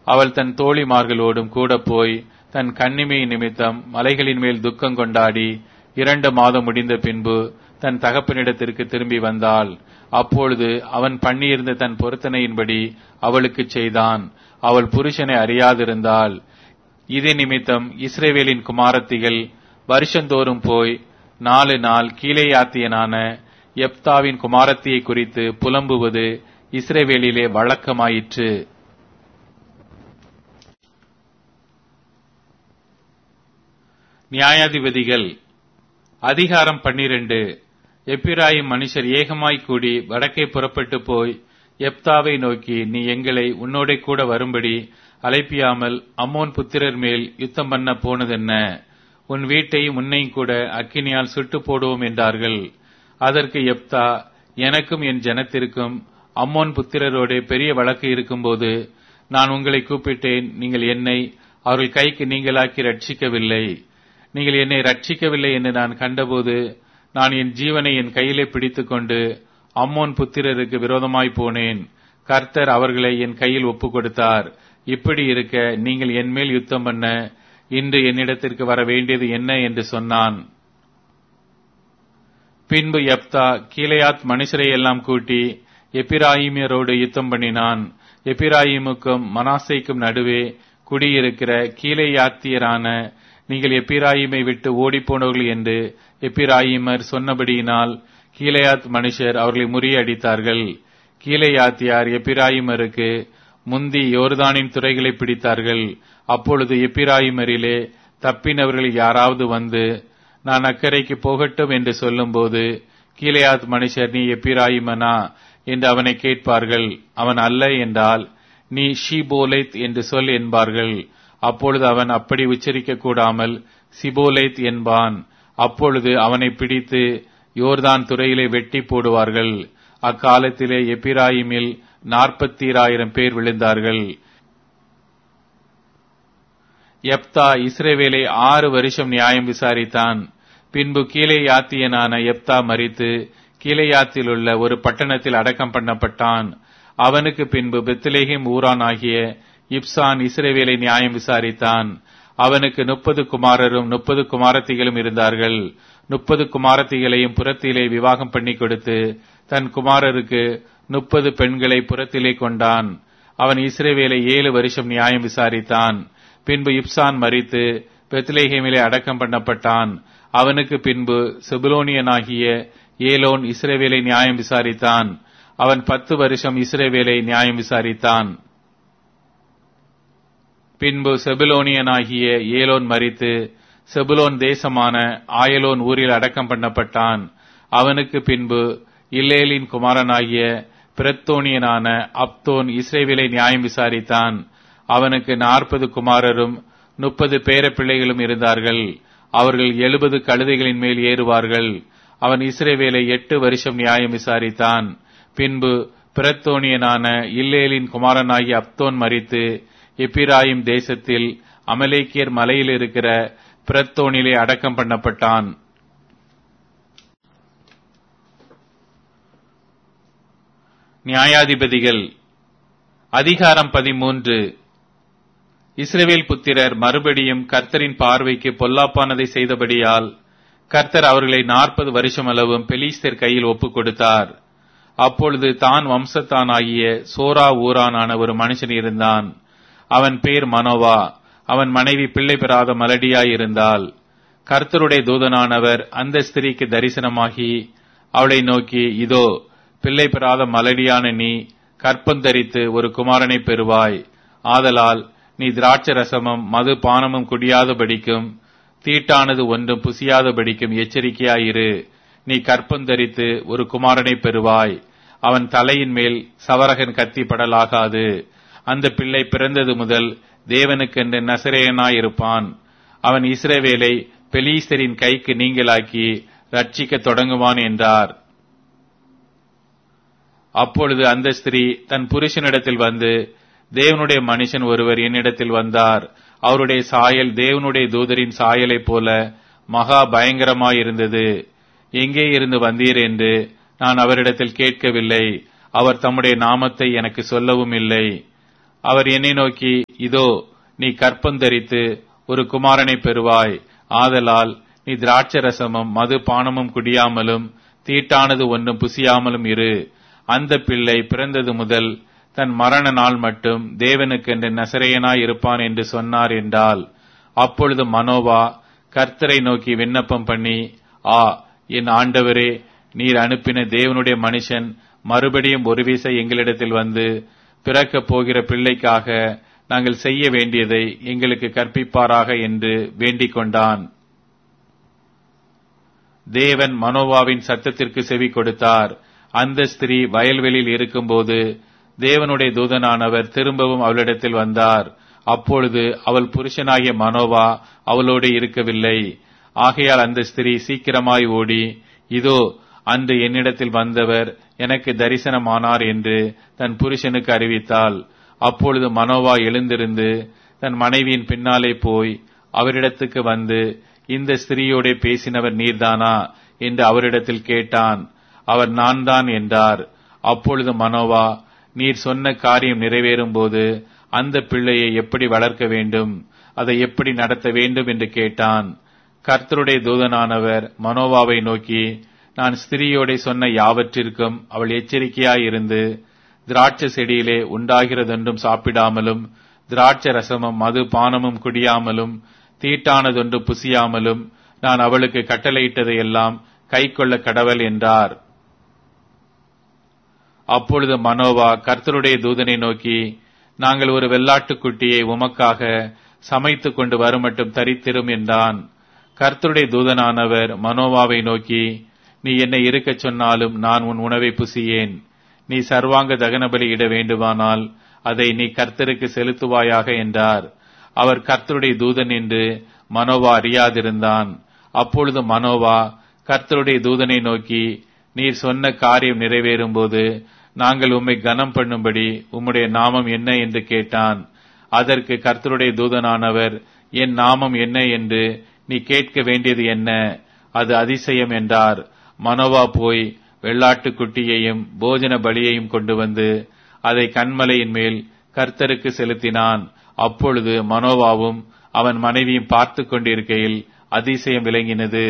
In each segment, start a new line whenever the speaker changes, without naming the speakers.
அவள் தன் தோழிமார்களோடும் கூட போய் தன் கன்னிமை நிமித்தம் மலைகளின் மேல் துக்கம் கொண்டாடி இரண்டு மாதம் முடிந்த பின்பு தன் தகப்பனிடத்திற்கு திரும்பி வந்தாள் அப்பொழுது அவன் பண்ணியிருந்த தன் பொருத்தனையின்படி அவளுக்கு செய்தான் அவள் புருஷனை அறியாதிருந்தாள் இது நிமித்தம் இஸ்ரேவேலின் குமாரத்திகள் வருஷந்தோறும் போய் நாலு நாள் கீழேயாத்தியனான எப்தாவின் குமாரத்தியை குறித்து புலம்புவது இஸ்ரேவேலிலே வழக்கமாயிற்று நியாயாதிபதிகள் அதிகாரம் பன்னிரண்டு எப்பிராயிம் மனுஷர் ஏகமாய் கூடி வடக்கே புறப்பட்டு போய் எப்தாவை நோக்கி நீ எங்களை உன்னோட கூட வரும்படி அழைப்பியாமல் அம்மோன் புத்திரர் மேல் யுத்தம் பண்ண போனதென்ன உன் வீட்டையும் உன்னையும் கூட அக்கினியால் சுட்டு போடுவோம் என்றார்கள் அதற்கு எப்தா எனக்கும் என் ஜனத்திற்கும் அம்மோன் புத்திரரோட பெரிய வழக்கு இருக்கும்போது நான் உங்களை கூப்பிட்டேன் நீங்கள் என்னை அவர்கள் கைக்கு நீங்களாக்கி ரட்சிக்கவில்லை நீங்கள் என்னை ரட்சிக்கவில்லை என்று நான் கண்டபோது நான் என் ஜீவனை என் கையிலே பிடித்துக்கொண்டு அம்மோன் புத்திரருக்கு விரோதமாய் போனேன் கர்த்தர் அவர்களை என் கையில் ஒப்புக் கொடுத்தார் இப்படி இருக்க நீங்கள் என் மேல் யுத்தம் பண்ண இன்று என்னிடத்திற்கு வர வேண்டியது என்ன என்று சொன்னான் பின்பு எப்தா கீழையாத் மனுஷரை எல்லாம் கூட்டி எப்பிராயிமியரோடு யுத்தம் பண்ணினான் எப்பிராயிமுக்கும் மனாசைக்கும் நடுவே குடியிருக்கிற கீழையாத்தியரான நீங்கள் எப்பிராயிமை விட்டு ஓடிப்போனவர்கள் என்று எப்பிராயிமர் சொன்னபடியினால் கீழையாத் மனுஷர் அவர்களை முறியடித்தார்கள் கீழையாத்தியார் எப்பிராயிமருக்கு முந்தி யோர்தானின் துறைகளை பிடித்தார்கள் அப்பொழுது எப்பிராயிமரிலே தப்பினவர்கள் யாராவது வந்து நான் அக்கறைக்கு போகட்டும் என்று சொல்லும்போது கீழையாத் மனுஷர் நீ எப்பிராயிமனா என்று அவனை கேட்பார்கள் அவன் அல்ல என்றால் நீ ஷீபோலைத் என்று சொல் என்பார்கள் அப்பொழுது அவன் அப்படி உச்சரிக்க கூடாமல் சிபோலைத் என்பான் அப்பொழுது அவனை பிடித்து யோர்தான் துறையிலே வெட்டி போடுவார்கள் அக்காலத்திலே எப்பிராயிமில் நாற்பத்தீராயிரம் பேர் விழுந்தார்கள் எப்தா இஸ்ரேவேலை ஆறு வருஷம் நியாயம் விசாரித்தான் பின்பு கீழே யாத்தியனான எப்தா மறித்து கீழையாத்தில் உள்ள ஒரு பட்டணத்தில் அடக்கம் பண்ணப்பட்டான் அவனுக்கு பின்பு பெத்லேஹிம் ஊரான் ஆகிய இப்சான் இஸ்ரேவேலை நியாயம் விசாரித்தான் அவனுக்கு முப்பது குமாரரும் முப்பது குமாரத்திகளும் இருந்தார்கள் முப்பது குமாரத்திகளையும் புறத்திலே விவாகம் பண்ணி கொடுத்து தன் குமாரருக்கு முப்பது பெண்களை புறத்திலே கொண்டான் அவன் இஸ்ரேவேலை ஏழு வருஷம் நியாயம் விசாரித்தான் பின்பு இப்சான் மறித்து பெத்லேஹேமிலே அடக்கம் பண்ணப்பட்டான் அவனுக்கு பின்பு செபுலோனியனாகிய ஏலோன் இஸ்ரேவேலை நியாயம் விசாரித்தான் அவன் பத்து வருஷம் இஸ்ரேவேலை நியாயம் விசாரித்தான் பின்பு செபுலோனியனாகிய ஏலோன் மறித்து செபுலோன் தேசமான ஆயலோன் ஊரில் அடக்கம் பண்ணப்பட்டான் அவனுக்கு பின்பு இல்லேலின் குமாரனாகிய பிரத்தோனியனான அப்தோன் இஸ்ரேவேலை நியாயம் விசாரித்தான் அவனுக்கு நாற்பது குமாரரும் முப்பது பேர பிள்ளைகளும் இருந்தார்கள் அவர்கள் எழுபது கழுதைகளின் மேல் ஏறுவார்கள் அவன் இஸ்ரேவேலை எட்டு வருஷம் நியாயம் விசாரித்தான் பின்பு பிரத்தோனியனான இல்லேலின் குமாரனாகிய அப்தோன் மறித்து எப்பிராயிம் தேசத்தில் அமலேக்கியர் மலையில் இருக்கிற பிரத்தோனிலே அடக்கம் பண்ணப்பட்டான் நியாயாதிபதிகள் அதிகாரம் பதிமூன்று இஸ்ரேவேல் புத்திரர் மறுபடியும் கர்த்தரின் பார்வைக்கு பொல்லாப்பானதை செய்தபடியால் கர்த்தர் அவர்களை நாற்பது வருஷம் அளவும் பெலிஸ்தர் கையில் ஒப்புக் கொடுத்தார் அப்பொழுது தான் வம்சத்தானாகிய சோரா ஊரானான ஒரு மனுஷன் இருந்தான் அவன் பேர் மனோவா அவன் மனைவி பிள்ளை பெறாத மலடியாயிருந்தாள் கர்த்தருடைய தூதனானவர் அந்த ஸ்திரீக்கு தரிசனமாகி அவளை நோக்கி இதோ பிள்ளை பெறாத மலடியான நீ கற்பந்தரித்து ஒரு குமாரனை பெறுவாய் ஆதலால் நீ திராட்சை ரசமும் மது பானமும் குடியாதபடிக்கும் தீட்டானது ஒன்றும் புசியாதபடிக்கும் எச்சரிக்கையாயிரு நீ கற்பந்தரித்து ஒரு குமாரனை பெறுவாய் அவன் தலையின் மேல் சவரகன் கத்தி படலாகாது அந்த பிள்ளை பிறந்தது முதல் தேவனுக்கென்று நசரேயனாயிருப்பான் அவன் இஸ்ரவேலை பெலீஸ்தரின் கைக்கு நீங்களாக்கி ரட்சிக்க தொடங்குவான் என்றார் அப்பொழுது அந்த ஸ்திரீ தன் புருஷனிடத்தில் வந்து தேவனுடைய மனுஷன் ஒருவர் என்னிடத்தில் வந்தார் அவருடைய சாயல் தேவனுடைய தூதரின் சாயலைப் போல மகா பயங்கரமாயிருந்தது எங்கே இருந்து வந்தீர் என்று நான் அவரிடத்தில் கேட்கவில்லை அவர் தம்முடைய நாமத்தை எனக்கு சொல்லவும் இல்லை அவர் என்னை நோக்கி இதோ நீ கற்பந்தரித்து ஒரு குமாரனை பெறுவாய் ஆதலால் நீ திராட்சரசமும் மது பானமும் குடியாமலும் தீட்டானது ஒன்றும் புசியாமலும் இரு அந்த பிள்ளை பிறந்தது முதல் தன் மரண நாள் மட்டும் தேவனுக்கென்று நசரேயனாய் இருப்பான் என்று சொன்னார் என்றால் அப்பொழுது மனோவா கர்த்தரை நோக்கி விண்ணப்பம் பண்ணி ஆ என் ஆண்டவரே நீர் அனுப்பின தேவனுடைய மனுஷன் மறுபடியும் ஒரு வீச எங்களிடத்தில் வந்து பிறக்கப் போகிற பிள்ளைக்காக நாங்கள் செய்ய வேண்டியதை எங்களுக்கு கற்பிப்பாராக என்று வேண்டிக் கொண்டான் தேவன் மனோவாவின் சத்தத்திற்கு செவி கொடுத்தார் அந்த ஸ்திரீ வயல்வெளியில் இருக்கும்போது தேவனுடைய தூதனானவர் திரும்பவும் அவளிடத்தில் வந்தார் அப்பொழுது அவள் புருஷனாகிய மனோவா அவளோடு இருக்கவில்லை ஆகையால் அந்த ஸ்திரீ சீக்கிரமாய் ஓடி இதோ அன்று என்னிடத்தில் வந்தவர் எனக்கு தரிசனமானார் என்று தன் புருஷனுக்கு அறிவித்தாள் அப்பொழுது மனோவா எழுந்திருந்து தன் மனைவியின் பின்னாலே போய் அவரிடத்துக்கு வந்து இந்த ஸ்திரீயோட பேசினவர் நீர்தானா என்று அவரிடத்தில் கேட்டான் அவர் நான் தான் என்றார் அப்பொழுது மனோவா நீர் சொன்ன காரியம் நிறைவேறும் போது அந்த பிள்ளையை எப்படி வளர்க்க வேண்டும் அதை எப்படி நடத்த வேண்டும் என்று கேட்டான் கர்த்தருடைய தூதனானவர் மனோவாவை நோக்கி நான் ஸ்திரீயோட சொன்ன யாவற்றிற்கும் அவள் எச்சரிக்கையாயிருந்து திராட்சை செடியிலே உண்டாகிறதொன்றும் சாப்பிடாமலும் திராட்சை ரசமும் மது பானமும் குடியாமலும் தீட்டானதொன்று புசியாமலும் நான் அவளுக்கு கட்டளையிட்டதையெல்லாம் கை கொள்ள கடவல் என்றார் அப்பொழுது மனோவா கர்த்தருடைய தூதனை நோக்கி நாங்கள் ஒரு வெள்ளாட்டுக்குட்டியை உமக்காக சமைத்து கொண்டு வருமட்டும் தரித்திரும் என்றான் கர்த்தருடைய தூதனானவர் மனோவாவை நோக்கி நீ என்னை இருக்கச் சொன்னாலும் நான் உன் உணவை புசியேன் நீ சர்வாங்க தகனபலி இட வேண்டுமானால் அதை நீ கர்த்தருக்கு செலுத்துவாயாக என்றார் அவர் கர்த்தருடைய தூதன் என்று மனோவா அறியாதிருந்தான் அப்பொழுது மனோவா கர்த்தருடைய தூதனை நோக்கி நீர் சொன்ன காரியம் நிறைவேறும் போது நாங்கள் உம்மை கனம் பண்ணும்படி உம்முடைய நாமம் என்ன என்று கேட்டான் அதற்கு கர்த்தருடைய தூதனானவர் என் நாமம் என்ன என்று நீ கேட்க வேண்டியது என்ன அது அதிசயம் என்றார் மனோவா போய் வெள்ளாட்டுக்குட்டியையும் போஜன பலியையும் கொண்டு வந்து அதை கண்மலையின் மேல் கர்த்தருக்கு செலுத்தினான் அப்பொழுது மனோவாவும் அவன் மனைவியும் பார்த்து கொண்டிருக்கையில் அதிசயம் விளங்கினது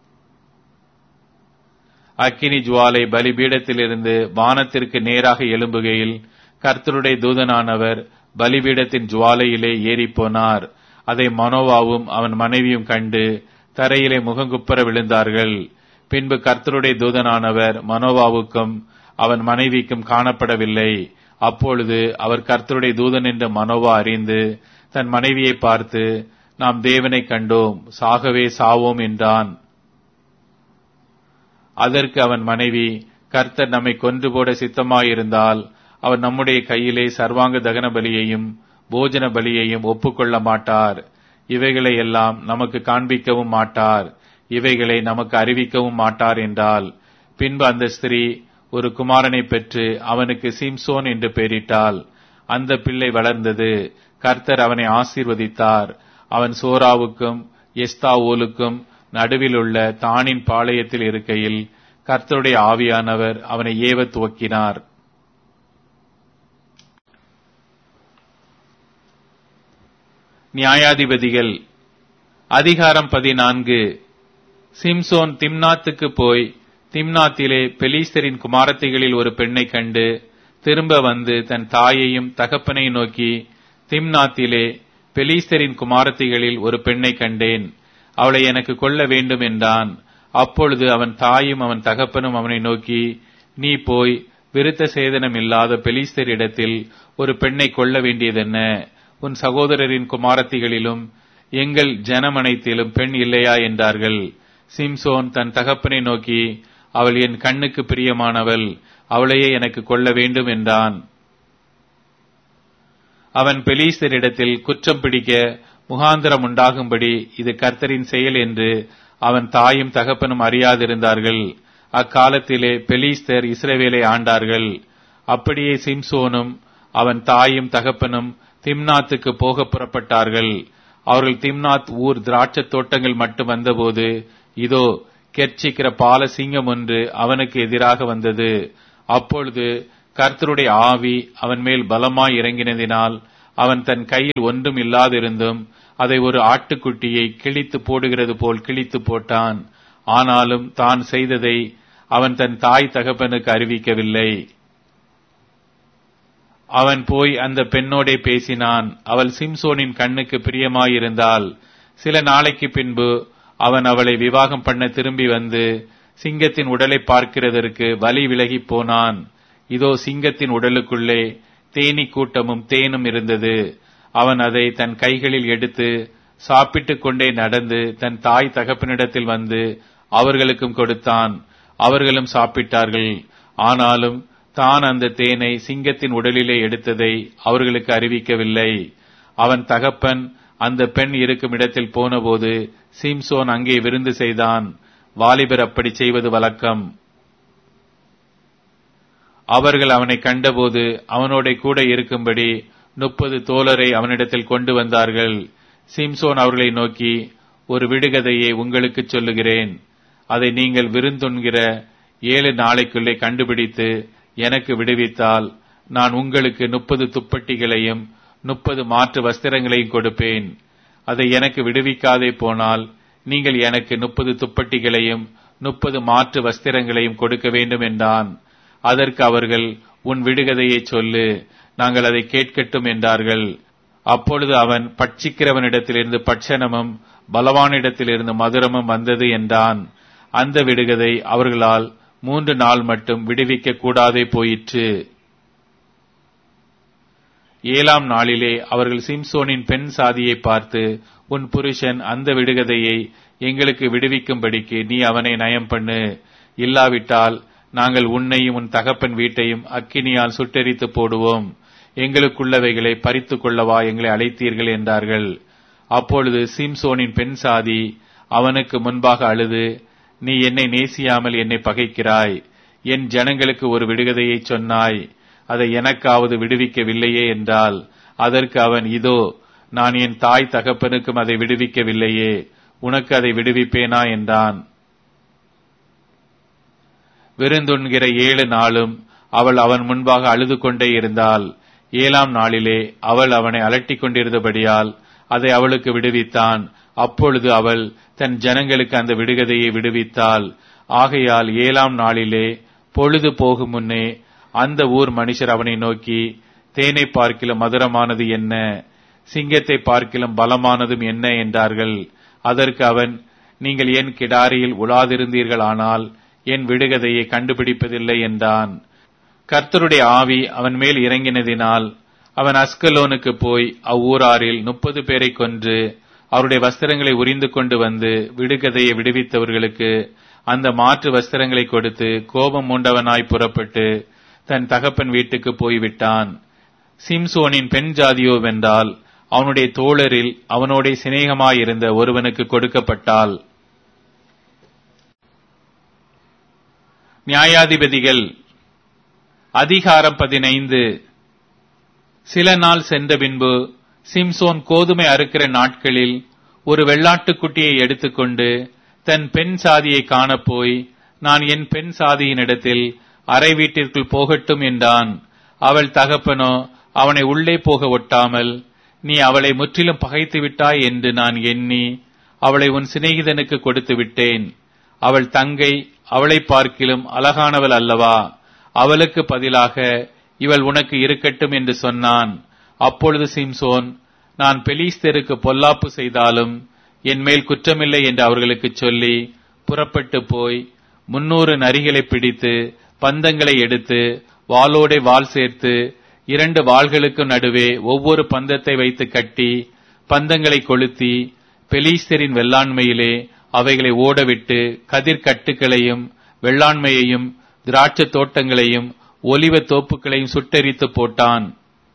அக்கினி ஜுவாலை பலிபீடத்திலிருந்து வானத்திற்கு நேராக எழும்புகையில் கர்த்தருடைய தூதனானவர் பலிபீடத்தின் ஜுவாலையிலே ஏறிப்போனார் அதை மனோவாவும் அவன் மனைவியும் கண்டு தரையிலே முகங்குப்புற விழுந்தார்கள் பின்பு கர்த்தருடைய தூதனானவர் மனோவாவுக்கும் அவன் மனைவிக்கும் காணப்படவில்லை அப்பொழுது அவர் கர்த்தருடைய தூதன் என்று மனோவா அறிந்து தன் மனைவியை பார்த்து நாம் தேவனை கண்டோம் சாகவே சாவோம் என்றான் அதற்கு அவன் மனைவி கர்த்தர் நம்மை கொன்று போட சித்தமாயிருந்தால் அவர் நம்முடைய கையிலே சர்வாங்க தகன பலியையும் போஜன பலியையும் ஒப்புக்கொள்ள மாட்டார் இவைகளை எல்லாம் நமக்கு காண்பிக்கவும் மாட்டார் இவைகளை நமக்கு அறிவிக்கவும் மாட்டார் என்றால் பின்பு அந்த ஸ்திரீ ஒரு குமாரனை பெற்று அவனுக்கு சிம்சோன் என்று பெயரிட்டாள் அந்த பிள்ளை வளர்ந்தது கர்த்தர் அவனை ஆசீர்வதித்தார் அவன் சோராவுக்கும் எஸ்தாவோலுக்கும் நடுவில் உள்ள தானின் பாளையத்தில் இருக்கையில் கர்த்தருடைய ஆவியானவர் அவனை ஏவ துவக்கினார் நியாயாதிபதிகள் அதிகாரம் பதினான்கு சிம்சோன் திம்னாத்துக்கு போய் திம்னாத்திலே பெலீஸ்தரின் குமாரத்திகளில் ஒரு பெண்ணை கண்டு திரும்ப வந்து தன் தாயையும் தகப்பனை நோக்கி திம்னாத்திலே பெலீஸ்தரின் குமாரத்திகளில் ஒரு பெண்ணை கண்டேன் அவளை எனக்கு கொள்ள வேண்டும் என்றான் அப்பொழுது அவன் தாயும் அவன் தகப்பனும் அவனை நோக்கி நீ போய் விருத்த சேதனம் இல்லாத பெலிஸ்தரிடத்தில் ஒரு பெண்ணை கொள்ள வேண்டியதென்ன உன் சகோதரரின் குமாரத்திகளிலும் எங்கள் ஜனமனைத்திலும் பெண் இல்லையா என்றார்கள் சிம்சோன் தன் தகப்பனை நோக்கி அவள் என் கண்ணுக்கு பிரியமானவள் அவளையே எனக்கு கொள்ள வேண்டும் என்றான் அவன் பெலீஸ்தரிடத்தில் குற்றம் பிடிக்க முகாந்திரம் உண்டாகும்படி இது கர்த்தரின் செயல் என்று அவன் தாயும் தகப்பனும் அறியாதிருந்தார்கள் அக்காலத்திலே பெலீஸ்தர் இஸ்ரவேலை ஆண்டார்கள் அப்படியே சிம்சோனும் அவன் தாயும் தகப்பனும் திம்னாத்துக்கு போக புறப்பட்டார்கள் அவர்கள் திம்னாத் ஊர் திராட்சத் தோட்டங்கள் மட்டும் வந்தபோது இதோ கெர்ச்சிக்கிற பால சிங்கம் ஒன்று அவனுக்கு எதிராக வந்தது அப்பொழுது கர்த்தருடைய ஆவி அவன் மேல் பலமாய் இறங்கினதினால் அவன் தன் கையில் ஒன்றும் இல்லாதிருந்தும் அதை ஒரு ஆட்டுக்குட்டியை கிழித்து போடுகிறது போல் கிழித்து போட்டான் ஆனாலும் தான் செய்ததை அவன் தன் தாய் தகப்பனுக்கு அறிவிக்கவில்லை அவன் போய் அந்த பெண்ணோடே பேசினான் அவள் சிம்சோனின் கண்ணுக்கு பிரியமாயிருந்தாள் சில நாளைக்கு பின்பு அவன் அவளை விவாகம் பண்ண திரும்பி வந்து சிங்கத்தின் உடலை பார்க்கிறதற்கு வலி விலகி போனான் இதோ சிங்கத்தின் உடலுக்குள்ளே தேனி கூட்டமும் தேனும் இருந்தது அவன் அதை தன் கைகளில் எடுத்து சாப்பிட்டுக் கொண்டே நடந்து தன் தாய் தகப்பனிடத்தில் வந்து அவர்களுக்கும் கொடுத்தான் அவர்களும் சாப்பிட்டார்கள் ஆனாலும் தான் அந்த தேனை சிங்கத்தின் உடலிலே எடுத்ததை அவர்களுக்கு அறிவிக்கவில்லை அவன் தகப்பன் அந்த பெண் இருக்கும் இடத்தில் போனபோது சிம்சோன் அங்கே விருந்து செய்தான் வாலிபர் அப்படி செய்வது வழக்கம் அவர்கள் அவனை கண்டபோது அவனோட கூட இருக்கும்படி முப்பது தோழரை அவனிடத்தில் கொண்டு வந்தார்கள் சிம்சோன் அவர்களை நோக்கி ஒரு விடுகதையை உங்களுக்கு சொல்லுகிறேன் அதை நீங்கள் விருந்துண்கிற ஏழு நாளைக்குள்ளே கண்டுபிடித்து எனக்கு விடுவித்தால் நான் உங்களுக்கு முப்பது துப்பட்டிகளையும் முப்பது மாற்று வஸ்திரங்களையும் கொடுப்பேன் அதை எனக்கு விடுவிக்காதே போனால் நீங்கள் எனக்கு முப்பது துப்பட்டிகளையும் முப்பது மாற்று வஸ்திரங்களையும் கொடுக்க வேண்டும் என்றான் அதற்கு அவர்கள் உன் விடுகதையை சொல்லு நாங்கள் அதை கேட்கட்டும் என்றார்கள் அப்பொழுது அவன் பட்சிக்கிறவனிடத்திலிருந்து பட்சணமும் பலவானிடத்திலிருந்து மதுரமும் வந்தது என்றான் அந்த விடுகதை அவர்களால் மூன்று நாள் மட்டும் விடுவிக்க கூடாதே போயிற்று ஏழாம் நாளிலே அவர்கள் சிம்சோனின் பெண் சாதியை பார்த்து உன் புருஷன் அந்த விடுகதையை எங்களுக்கு விடுவிக்கும்படிக்கு நீ அவனை நயம் பண்ணு இல்லாவிட்டால் நாங்கள் உன்னையும் உன் தகப்பன் வீட்டையும் அக்கினியால் சுட்டெரித்து போடுவோம் எங்களுக்குள்ளவைகளை பறித்து கொள்ளவா எங்களை அழைத்தீர்கள் என்றார்கள் அப்பொழுது சிம்சோனின் பெண் சாதி அவனுக்கு முன்பாக அழுது நீ என்னை நேசியாமல் என்னை பகைக்கிறாய் என் ஜனங்களுக்கு ஒரு விடுகதையை சொன்னாய் அதை எனக்காவது விடுவிக்கவில்லையே என்றால் அதற்கு அவன் இதோ நான் என் தாய் தகப்பனுக்கும் அதை விடுவிக்கவில்லையே உனக்கு அதை விடுவிப்பேனா என்றான் விருந்துண்கிற ஏழு நாளும் அவள் அவன் முன்பாக அழுது கொண்டே இருந்தாள் ஏழாம் நாளிலே அவள் அவனை அலட்டிக் கொண்டிருந்தபடியால் அதை அவளுக்கு விடுவித்தான் அப்பொழுது அவள் தன் ஜனங்களுக்கு அந்த விடுகதையை விடுவித்தாள் ஆகையால் ஏழாம் நாளிலே பொழுது போகும் முன்னே அந்த ஊர் மனுஷர் அவனை நோக்கி தேனை பார்க்கிலும் மதுரமானது என்ன சிங்கத்தை பார்க்கிலும் பலமானதும் என்ன என்றார்கள் அதற்கு அவன் நீங்கள் என் கிடாரியில் உலாதிருந்தீர்கள் ஆனால் என் விடுகதையை கண்டுபிடிப்பதில்லை என்றான் கர்த்தருடைய ஆவி அவன் மேல் இறங்கினதினால் அவன் அஸ்கலோனுக்கு போய் அவ்வூராரில் முப்பது பேரை கொன்று அவருடைய வஸ்திரங்களை உரிந்து கொண்டு வந்து விடுகதையை விடுவித்தவர்களுக்கு அந்த மாற்று வஸ்திரங்களை கொடுத்து கோபம் மூண்டவனாய் புறப்பட்டு தன் தகப்பன் வீட்டுக்கு போய்விட்டான் சிம்சோனின் பெண் ஜாதியோ வென்றால் அவனுடைய தோழரில் அவனோட சிநேகமாயிருந்த ஒருவனுக்கு கொடுக்கப்பட்டாள் நியாயாதிபதிகள் அதிகாரம் பதினைந்து சில நாள் சென்ற பின்பு சிம்சோன் கோதுமை அறுக்கிற நாட்களில் ஒரு வெள்ளாட்டுக்குட்டியை எடுத்துக்கொண்டு தன் பெண் சாதியை காணப்போய் நான் என் பெண் சாதியினிடத்தில் அறை வீட்டிற்குள் போகட்டும் என்றான் அவள் தகப்பனோ அவனை உள்ளே போக ஒட்டாமல் நீ அவளை முற்றிலும் பகைத்து விட்டாய் என்று நான் எண்ணி அவளை உன் சிநேகிதனுக்கு கொடுத்து விட்டேன் அவள் தங்கை அவளை பார்க்கிலும் அழகானவள் அல்லவா அவளுக்கு பதிலாக இவள் உனக்கு இருக்கட்டும் என்று சொன்னான் அப்பொழுது சிம்சோன் நான் பெலிஸ்தருக்கு பொல்லாப்பு செய்தாலும் என் மேல் குற்றமில்லை என்று அவர்களுக்கு சொல்லி புறப்பட்டு போய் முன்னூறு நரிகளை பிடித்து பந்தங்களை எடுத்து வாளோடே வாள் சேர்த்து இரண்டு வாள்களுக்கு நடுவே ஒவ்வொரு பந்தத்தை வைத்து கட்டி பந்தங்களை கொளுத்தி பெலிஸ்தரின் வெள்ளாண்மையிலே அவைகளை ஓடவிட்டு கதிர்கட்டுகளையும் வெள்ளாண்மையையும் திராட்சை தோட்டங்களையும் ஒலிவ தோப்புகளையும் சுட்டெரித்து போட்டான்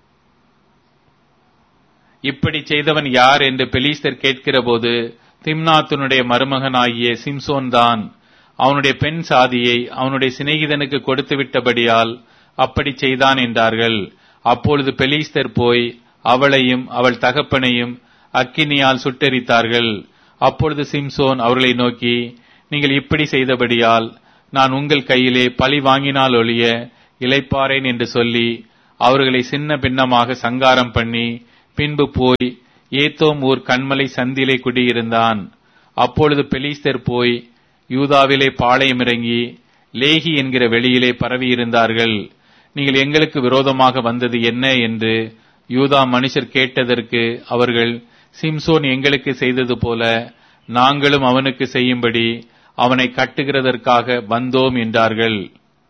இப்படி செய்தவன் யார் என்று பெலிஸ்தர் கேட்கிறபோது திம்னாத்துனுடைய மருமகனாகிய சிம்சோன் தான் அவனுடைய பெண் சாதியை அவனுடைய சிநேகிதனுக்கு கொடுத்து விட்டபடியால் அப்படி செய்தான் என்றார்கள் அப்பொழுது பெலிஸ்தர் போய் அவளையும் அவள் தகப்பனையும் அக்கினியால் சுட்டெரித்தார்கள் அப்பொழுது சிம்சோன் அவர்களை நோக்கி நீங்கள் இப்படி செய்தபடியால் நான் உங்கள் கையிலே பழி வாங்கினால் ஒழிய இளைப்பாறேன் என்று சொல்லி அவர்களை சின்ன பின்னமாக சங்காரம் பண்ணி பின்பு போய் ஏத்தோம் ஊர் கண்மலை சந்திலே குடியிருந்தான் அப்பொழுது பெலிஸ்தர் போய் யூதாவிலே பாளையமிறங்கி லேகி என்கிற வெளியிலே பரவியிருந்தார்கள் நீங்கள் எங்களுக்கு விரோதமாக வந்தது என்ன என்று யூதா மனுஷர் கேட்டதற்கு அவர்கள் சிம்சோன் எங்களுக்கு செய்தது போல நாங்களும் அவனுக்கு செய்யும்படி அவனை கட்டுகிறதற்காக வந்தோம் என்றார்கள்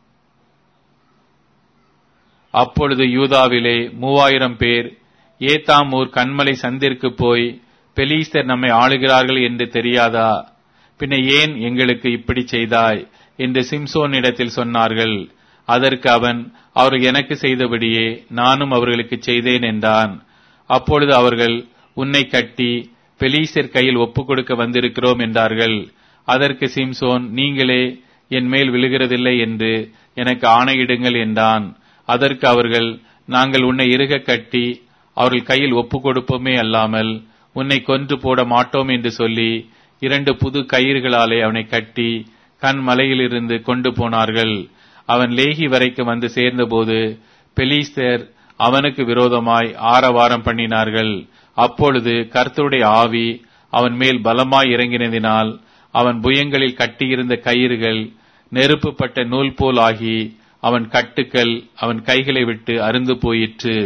அப்பொழுது யூதாவிலே மூவாயிரம் பேர் ஏத்தாமூர் கண்மலை சந்திற்கு போய் பெலீஸ்தர் நம்மை ஆளுகிறார்கள் என்று தெரியாதா பின்ன ஏன் எங்களுக்கு இப்படி செய்தாய் என்று சிம்சோனிடத்தில் சொன்னார்கள் அதற்கு அவன் அவர்கள் எனக்கு செய்தபடியே நானும் அவர்களுக்கு செய்தேன் என்றான் அப்பொழுது அவர்கள் உன்னை கட்டி பெலீசர் கையில் ஒப்புக் கொடுக்க வந்திருக்கிறோம் என்றார்கள் அதற்கு சிம்சோன் நீங்களே என் மேல் விழுகிறதில்லை என்று எனக்கு ஆணையிடுங்கள் என்றான் அதற்கு அவர்கள் நாங்கள் உன்னை இறுக கட்டி அவர்கள் கையில் ஒப்புக் கொடுப்போமே அல்லாமல் உன்னை கொன்று போட மாட்டோம் என்று சொல்லி இரண்டு புது கயிறுகளாலே அவனை கட்டி கண் மலையிலிருந்து கொண்டு போனார்கள் அவன் லேகி வரைக்கும் வந்து சேர்ந்தபோது பெலிஸ்தர் அவனுக்கு விரோதமாய் ஆரவாரம் பண்ணினார்கள் அப்பொழுது கர்த்தருடைய ஆவி அவன் மேல் பலமாய் இறங்கினதினால் அவன் புயங்களில் கட்டியிருந்த கயிறுகள் நெருப்புப்பட்ட நூல் போல் ஆகி அவன் கட்டுக்கள் அவன் கைகளை விட்டு அருந்து போயிற்று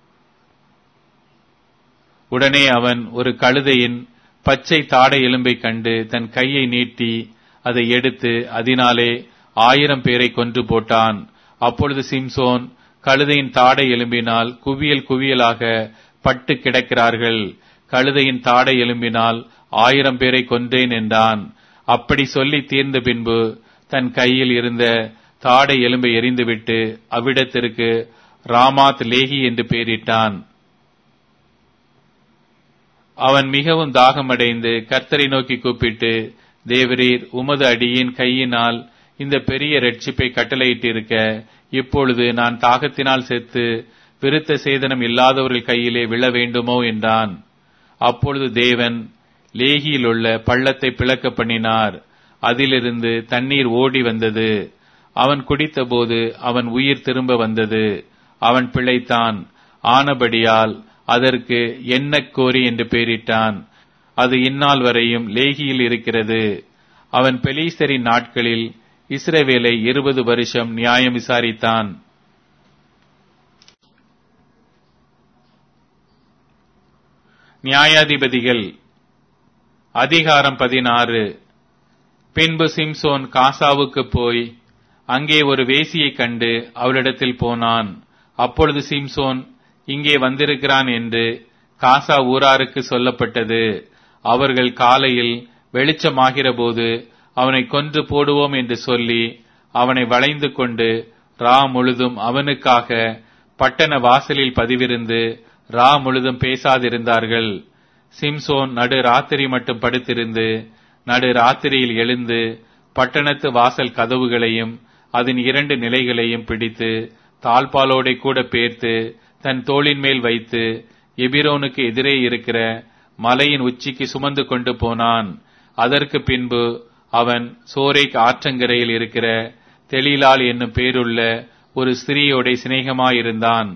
உடனே அவன் ஒரு கழுதையின் பச்சை தாடை எலும்பை கண்டு தன் கையை நீட்டி அதை எடுத்து அதனாலே ஆயிரம் பேரை கொன்று போட்டான் அப்பொழுது சிம்சோன் கழுதையின் தாடை எலும்பினால் குவியல் குவியலாக பட்டு கிடக்கிறார்கள் கழுதையின் தாடை எலும்பினால் ஆயிரம் பேரை கொன்றேன் என்றான் அப்படி சொல்லி தீர்ந்த பின்பு தன் கையில் இருந்த தாடை எலும்பை எறிந்துவிட்டு அவ்விடத்திற்கு ராமாத் லேகி என்று பெயரிட்டான் அவன் மிகவும் தாகமடைந்து கர்த்தரை நோக்கி கூப்பிட்டு தேவரீர் உமது அடியின் கையினால் இந்த பெரிய ரட்சிப்பை கட்டளையிட்டிருக்க இப்பொழுது நான் தாகத்தினால் செத்து விருத்த சேதனம் இல்லாதவர்கள் கையிலே விழ வேண்டுமோ என்றான் அப்பொழுது தேவன் லேகியில் உள்ள பள்ளத்தை பிளக்க பண்ணினார் அதிலிருந்து தண்ணீர் ஓடி வந்தது அவன் குடித்தபோது அவன் உயிர் திரும்ப வந்தது அவன் பிழைத்தான் ஆனபடியால் அதற்கு எண்ணக் கோரி என்று பெயரிட்டான் அது இந்நாள் வரையும் லேகியில் இருக்கிறது அவன் பெலீஸ்தரின் நாட்களில் இஸ்ரவேலை இருபது வருஷம் நியாயம் விசாரித்தான் நியாயாதிபதிகள் அதிகாரம் பதினாறு பின்பு சிம்சோன் காசாவுக்கு போய் அங்கே ஒரு வேசியை கண்டு அவளிடத்தில் போனான் அப்பொழுது சிம்சோன் இங்கே வந்திருக்கிறான் என்று காசா ஊராருக்கு சொல்லப்பட்டது அவர்கள் காலையில் வெளிச்சமாகிற போது அவனை கொன்று போடுவோம் என்று சொல்லி அவனை வளைந்து கொண்டு ரா முழுதும் அவனுக்காக பட்டண வாசலில் பதிவிருந்து ரா முழுதும் பேசாதிருந்தார்கள் சிம்சோன் நடு ராத்திரி மட்டும் படுத்திருந்து நடு ராத்திரியில் எழுந்து பட்டணத்து வாசல் கதவுகளையும் அதன் இரண்டு நிலைகளையும் பிடித்து தாழ்பாலோடை கூட பேர்த்து தன் தோளின் மேல் வைத்து எபிரோனுக்கு எதிரே இருக்கிற மலையின் உச்சிக்கு சுமந்து கொண்டு போனான் அதற்கு பின்பு அவன் சோரைக் ஆற்றங்கரையில் இருக்கிற தெளிலால் என்னும் பேருள்ள ஒரு ஸ்திரீயோட சிநேகமாயிருந்தான்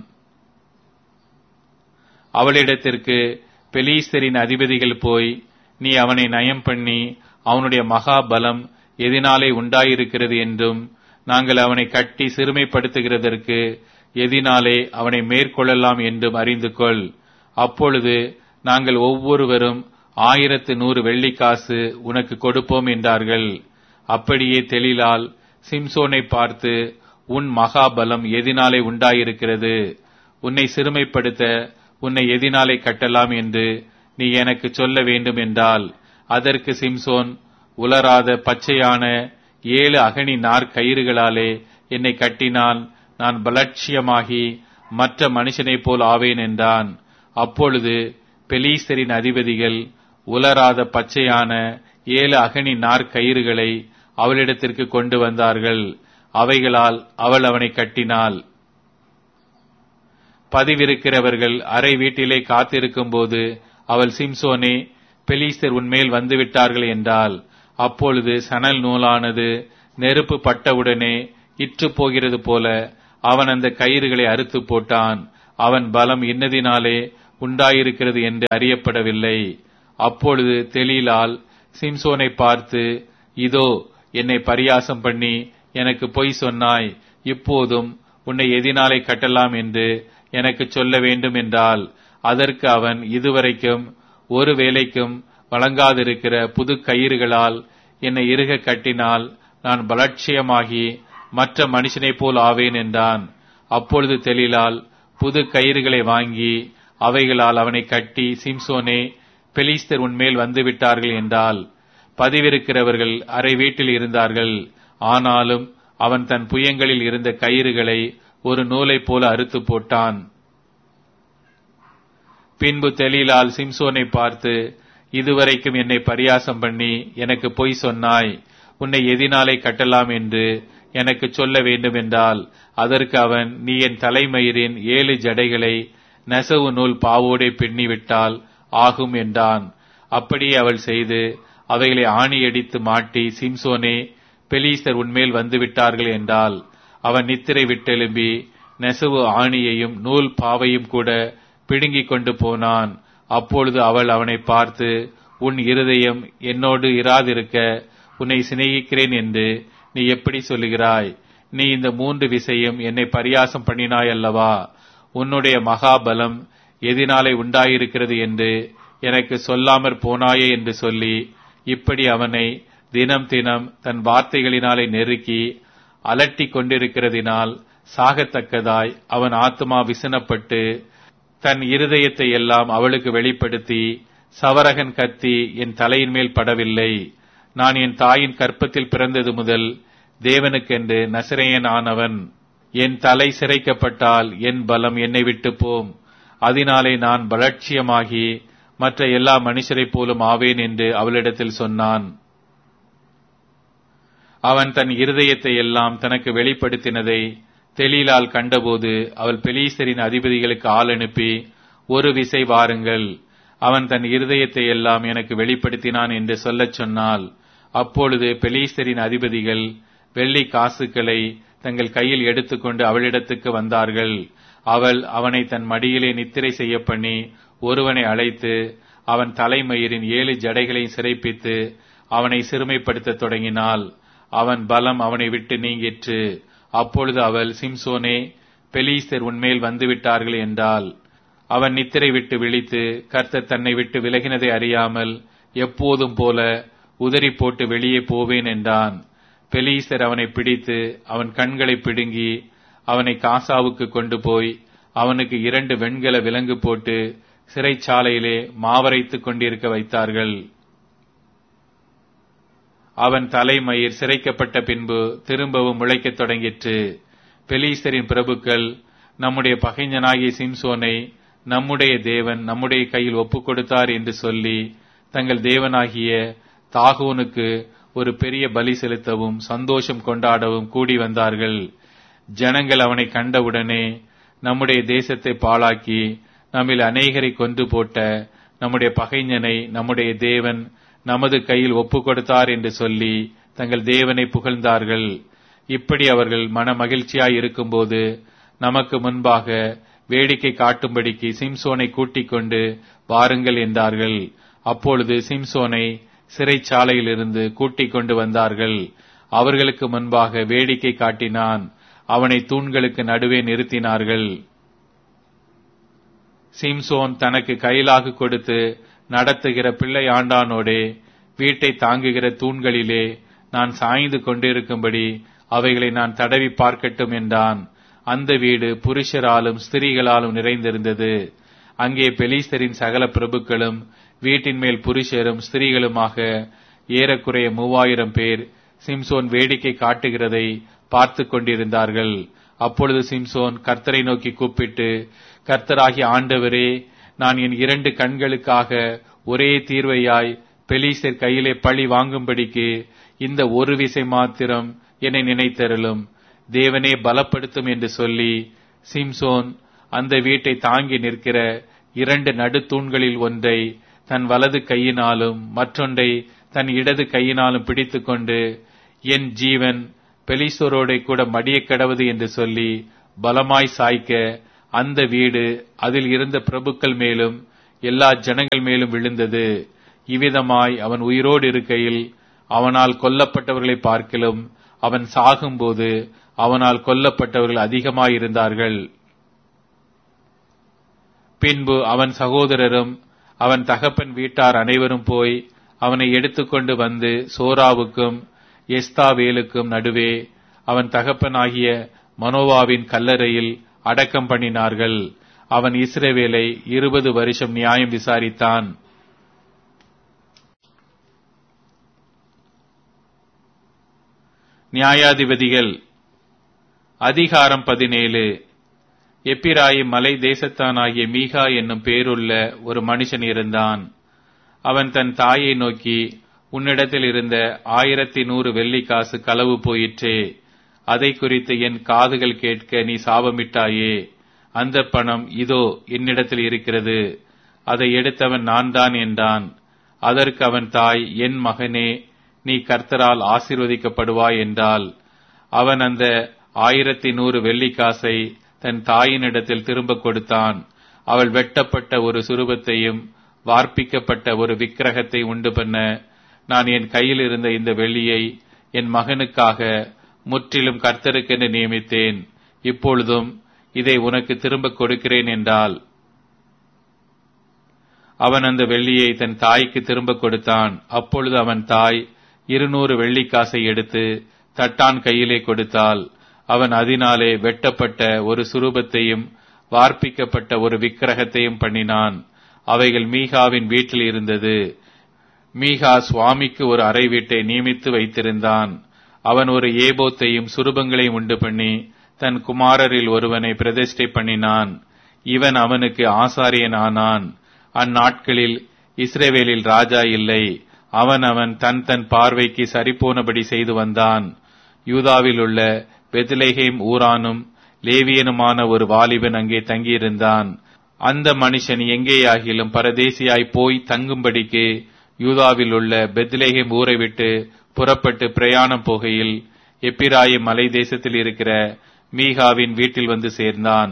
அவளிடத்திற்கு பெலீஸ்தரின் அதிபதிகள் போய் நீ அவனை நயம் பண்ணி அவனுடைய மகாபலம் எதினாலே உண்டாயிருக்கிறது என்றும் நாங்கள் அவனை கட்டி சிறுமைப்படுத்துகிறதற்கு எதினாலே அவனை மேற்கொள்ளலாம் என்றும் அறிந்து கொள் அப்பொழுது நாங்கள் ஒவ்வொருவரும் ஆயிரத்து நூறு வெள்ளிக்காசு உனக்கு கொடுப்போம் என்றார்கள் அப்படியே தெளிலால் சிம்சோனை பார்த்து உன் மகாபலம் எதினாலே உண்டாயிருக்கிறது உன்னை சிறுமைப்படுத்த உன்னை எதினாலே கட்டலாம் என்று நீ எனக்கு சொல்ல வேண்டும் என்றால் அதற்கு சிம்சோன் உலராத பச்சையான ஏழு அகனி நார் கயிறுகளாலே என்னை கட்டினால் நான் பலட்சியமாகி மற்ற மனுஷனைப் போல் ஆவேன் என்றான் அப்பொழுது பெலீஸ்தரின் அதிபதிகள் உலராத பச்சையான ஏழு அகனி நார் கயிறுகளை அவளிடத்திற்கு கொண்டு வந்தார்கள் அவைகளால் அவள் அவனை கட்டினாள் பதிவிருக்கிறவர்கள் அறை வீட்டிலே காத்திருக்கும் போது அவள் சிம்சோனே பெலீஸ்தர் உன்மேல் வந்துவிட்டார்கள் என்றால் அப்பொழுது சணல் நூலானது நெருப்பு பட்டவுடனே இற்று போகிறது போல அவன் அந்த கயிறுகளை அறுத்து போட்டான் அவன் பலம் இன்னதினாலே உண்டாயிருக்கிறது என்று அறியப்படவில்லை அப்பொழுது தெலீலால் சிம்சோனை பார்த்து இதோ என்னை பரியாசம் பண்ணி எனக்கு பொய் சொன்னாய் இப்போதும் உன்னை எதினாலே கட்டலாம் என்று எனக்கு சொல்ல வேண்டும் என்றால் அதற்கு அவன் இதுவரைக்கும் ஒரு வேலைக்கும் வழங்காதிருக்கிற புது கயிறுகளால் என்னை இறுக கட்டினால் நான் பலட்சியமாகி மற்ற மனுஷனைப் போல் ஆவேன் என்றான் அப்பொழுது தெளிலால் புது கயிறுகளை வாங்கி அவைகளால் அவனை கட்டி சிம்சோனே பெலிஸ்தர் உன்மேல் வந்துவிட்டார்கள் என்றால் பதிவிருக்கிறவர்கள் அரை வீட்டில் இருந்தார்கள் ஆனாலும் அவன் தன் புயங்களில் இருந்த கயிறுகளை ஒரு நூலைப் போல அறுத்து போட்டான் பின்பு தெலீலால் சிம்சோனை பார்த்து இதுவரைக்கும் என்னை பரியாசம் பண்ணி எனக்கு பொய் சொன்னாய் உன்னை எதினாலே கட்டலாம் என்று எனக்கு சொல்ல வேண்டும் என்றால் அதற்கு அவன் நீ என் தலைமயிரின் ஏழு ஜடைகளை நெசவு நூல் பாவோடே பின்னிவிட்டால் ஆகும் என்றான் அப்படியே அவள் செய்து அவைகளை ஆணியடித்து மாட்டி சிம்சோனே பெலீஸ்தர் உன்மேல் வந்துவிட்டார்கள் என்றால் அவன் நித்திரை விட்டெலும்பி நெசவு ஆணியையும் நூல் பாவையும் கூட பிடுங்கிக் கொண்டு போனான் அப்பொழுது அவள் அவனை பார்த்து உன் இருதயம் என்னோடு இராதிருக்க உன்னை சிநேகிக்கிறேன் என்று நீ எப்படி சொல்லுகிறாய் நீ இந்த மூன்று விசையும் என்னை பரியாசம் பண்ணினாய் அல்லவா உன்னுடைய மகாபலம் எதினாலே உண்டாயிருக்கிறது என்று எனக்கு சொல்லாமற் போனாயே என்று சொல்லி இப்படி அவனை தினம் தினம் தன் வார்த்தைகளினாலே நெருக்கி அலட்டி கொண்டிருக்கிறதினால் சாகத்தக்கதாய் அவன் ஆத்மா விசனப்பட்டு தன் இருதயத்தை எல்லாம் அவளுக்கு வெளிப்படுத்தி சவரகன் கத்தி என் தலையின் மேல் படவில்லை நான் என் தாயின் கற்பத்தில் பிறந்தது முதல் தேவனுக்கென்று நசிரேயன் ஆனவன் என் தலை சிரைக்கப்பட்டால் என் பலம் என்னை விட்டு போம் அதனாலே நான் பலட்சியமாகி மற்ற எல்லா மனுஷரைப் போலும் ஆவேன் என்று அவளிடத்தில் சொன்னான் அவன் தன் இருதயத்தை எல்லாம் தனக்கு வெளிப்படுத்தினதை தெளிலால் கண்டபோது அவள் பெலீசரின் அதிபதிகளுக்கு ஆள் அனுப்பி ஒரு விசை வாருங்கள் அவன் தன் இருதயத்தை எல்லாம் எனக்கு வெளிப்படுத்தினான் என்று சொல்லச் சொன்னால் அப்பொழுது பெலீஸ்தரின் அதிபதிகள் வெள்ளி காசுகளை தங்கள் கையில் எடுத்துக்கொண்டு அவளிடத்துக்கு வந்தார்கள் அவள் அவனை தன் மடியிலே நித்திரை செய்ய பண்ணி ஒருவனை அழைத்து அவன் தலைமயிரின் ஏழு ஜடைகளை சிறைப்பித்து அவனை சிறுமைப்படுத்த தொடங்கினாள் அவன் பலம் அவனை விட்டு நீங்கிற்று அப்பொழுது அவள் சிம்சோனே பெலீஸ்தர் உன்மேல் வந்துவிட்டார்கள் என்றால் அவன் நித்திரை விட்டு விழித்து கர்த்தர் தன்னை விட்டு விலகினதை அறியாமல் எப்போதும் போல உதறி போட்டு வெளியே போவேன் என்றான் பெலீஸ்தர் அவனை பிடித்து அவன் கண்களை பிடுங்கி அவனை காசாவுக்கு கொண்டு போய் அவனுக்கு இரண்டு வெண்கல விலங்கு போட்டு சிறைச்சாலையிலே மாவரைத்துக் கொண்டிருக்க வைத்தார்கள் அவன் தலைமயிர் சிரைக்கப்பட்ட பின்பு திரும்பவும் முளைக்கத் தொடங்கிற்று பெலீஸ்தரின் பிரபுக்கள் நம்முடைய பகைஞனாகிய சிம்சோனை நம்முடைய தேவன் நம்முடைய கையில் ஒப்புக் கொடுத்தார் என்று சொல்லி தங்கள் தேவனாகிய தாகோனுக்கு ஒரு பெரிய பலி செலுத்தவும் சந்தோஷம் கொண்டாடவும் கூடி வந்தார்கள் ஜனங்கள் அவனை கண்டவுடனே நம்முடைய தேசத்தை பாழாக்கி நம்மில் அநேகரை கொன்று போட்ட நம்முடைய பகைஞனை நம்முடைய தேவன் நமது கையில் ஒப்புக் கொடுத்தார் என்று சொல்லி தங்கள் தேவனை புகழ்ந்தார்கள் இப்படி அவர்கள் மன மகிழ்ச்சியாய் இருக்கும்போது நமக்கு முன்பாக வேடிக்கை காட்டும்படிக்கு சிம்சோனை கூட்டிக் கொண்டு வாருங்கள் என்றார்கள் அப்பொழுது சிம்சோனை சிறைச்சாலையிலிருந்து கூட்டிக் கொண்டு வந்தார்கள் அவர்களுக்கு முன்பாக வேடிக்கை காட்டினான் அவனை தூண்களுக்கு நடுவே நிறுத்தினார்கள் சிம்சோன் தனக்கு கையிலாக கொடுத்து நடத்துகிற பிள்ளை ஆண்டானோடே வீட்டை தாங்குகிற தூண்களிலே நான் சாய்ந்து கொண்டிருக்கும்படி அவைகளை நான் தடவி பார்க்கட்டும் என்றான் அந்த வீடு புருஷராலும் ஸ்திரீகளாலும் நிறைந்திருந்தது அங்கே பெலிஸ்தரின் சகல பிரபுக்களும் வீட்டின் மேல் புருஷரும் ஸ்திரீகளுமாக ஏறக்குறைய மூவாயிரம் பேர் சிம்சோன் வேடிக்கை காட்டுகிறதை பார்த்து கொண்டிருந்தார்கள் அப்பொழுது சிம்சோன் கர்த்தரை நோக்கி கூப்பிட்டு கர்த்தராகிய ஆண்டவரே நான் என் இரண்டு கண்களுக்காக ஒரே தீர்வையாய் பெலீசர் கையிலே பழி வாங்கும்படிக்கு இந்த ஒரு விசை மாத்திரம் என்னை நினைத்தருளும் தேவனே பலப்படுத்தும் என்று சொல்லி சிம்சோன் அந்த வீட்டை தாங்கி நிற்கிற இரண்டு நடுத்தூண்களில் ஒன்றை தன் வலது கையினாலும் மற்றொன்றை தன் இடது கையினாலும் பிடித்துக்கொண்டு என் ஜீவன் பெலிசோரோட கூட மடிய கடவுது என்று சொல்லி பலமாய் சாய்க்க அந்த வீடு அதில் இருந்த பிரபுக்கள் மேலும் எல்லா ஜனங்கள் மேலும் விழுந்தது இவ்விதமாய் அவன் உயிரோடு இருக்கையில் அவனால் கொல்லப்பட்டவர்களை பார்க்கிலும் அவன் சாகும்போது அவனால் கொல்லப்பட்டவர்கள் அதிகமாயிருந்தார்கள் பின்பு அவன் சகோதரரும் அவன் தகப்பன் வீட்டார் அனைவரும் போய் அவனை எடுத்துக்கொண்டு வந்து சோராவுக்கும் எஸ்தாவேலுக்கும் நடுவே அவன் தகப்பனாகிய மனோவாவின் கல்லறையில் அடக்கம் பண்ணினார்கள் அவன் இஸ்ரவேலை இருபது வருஷம் நியாயம் விசாரித்தான் நியாயாதிபதிகள் அதிகாரம் பதினேழு எப்பிராயிம் மலை தேசத்தானாகிய மீகா என்னும் பேருள்ள ஒரு மனுஷன் இருந்தான் அவன் தன் தாயை நோக்கி உன்னிடத்தில் இருந்த ஆயிரத்தி நூறு வெள்ளி காசு களவு போயிற்றே அதை குறித்து என் காதுகள் கேட்க நீ சாபமிட்டாயே அந்த பணம் இதோ என்னிடத்தில் இருக்கிறது அதை எடுத்தவன் நான் தான் என்றான் அதற்கு அவன் தாய் என் மகனே நீ கர்த்தரால் ஆசீர்வதிக்கப்படுவாய் என்றால் அவன் அந்த ஆயிரத்தி நூறு வெள்ளி காசை தன் தாயினிடத்தில் திரும்ப கொடுத்தான் அவள் வெட்டப்பட்ட ஒரு சுரூபத்தையும் வார்ப்பிக்கப்பட்ட ஒரு விக்கிரகத்தை உண்டு பண்ண நான் என் கையில் இருந்த இந்த வெள்ளியை என் மகனுக்காக முற்றிலும் கர்த்தருக்கென்று நியமித்தேன் இப்பொழுதும் இதை உனக்கு திரும்ப கொடுக்கிறேன் என்றால் அவன் அந்த வெள்ளியை தன் தாய்க்கு திரும்ப கொடுத்தான் அப்பொழுது அவன் தாய் இருநூறு வெள்ளிக்காசை எடுத்து தட்டான் கையிலே கொடுத்தாள் அவன் அதனாலே வெட்டப்பட்ட ஒரு சுரூபத்தையும் வார்ப்பிக்கப்பட்ட ஒரு விக்கிரகத்தையும் பண்ணினான் அவைகள் மீகாவின் வீட்டில் இருந்தது மீகா சுவாமிக்கு ஒரு அறை வீட்டை நியமித்து வைத்திருந்தான் அவன் ஒரு ஏபோத்தையும் சுரூபங்களையும் உண்டு பண்ணி தன் குமாரரில் ஒருவனை பிரதிஷ்டை பண்ணினான் இவன் அவனுக்கு ஆசாரியன் ஆனான் அந்நாட்களில் இஸ்ரேவேலில் ராஜா இல்லை அவன் அவன் தன் தன் பார்வைக்கு சரிபோனபடி செய்து வந்தான் யூதாவில் உள்ள பெத்லேஹேம் ஊரானும் லேவியனுமான ஒரு வாலிபன் அங்கே தங்கியிருந்தான் அந்த மனுஷன் எங்கேயாகிலும் பரதேசியாய் போய் தங்கும்படிக்கு யூதாவில் உள்ள பெத்லேஹேம் ஊரை விட்டு புறப்பட்டு பிரயாணம் போகையில் எப்பிராயிம் மலை தேசத்தில் இருக்கிற மீகாவின் வீட்டில் வந்து சேர்ந்தான்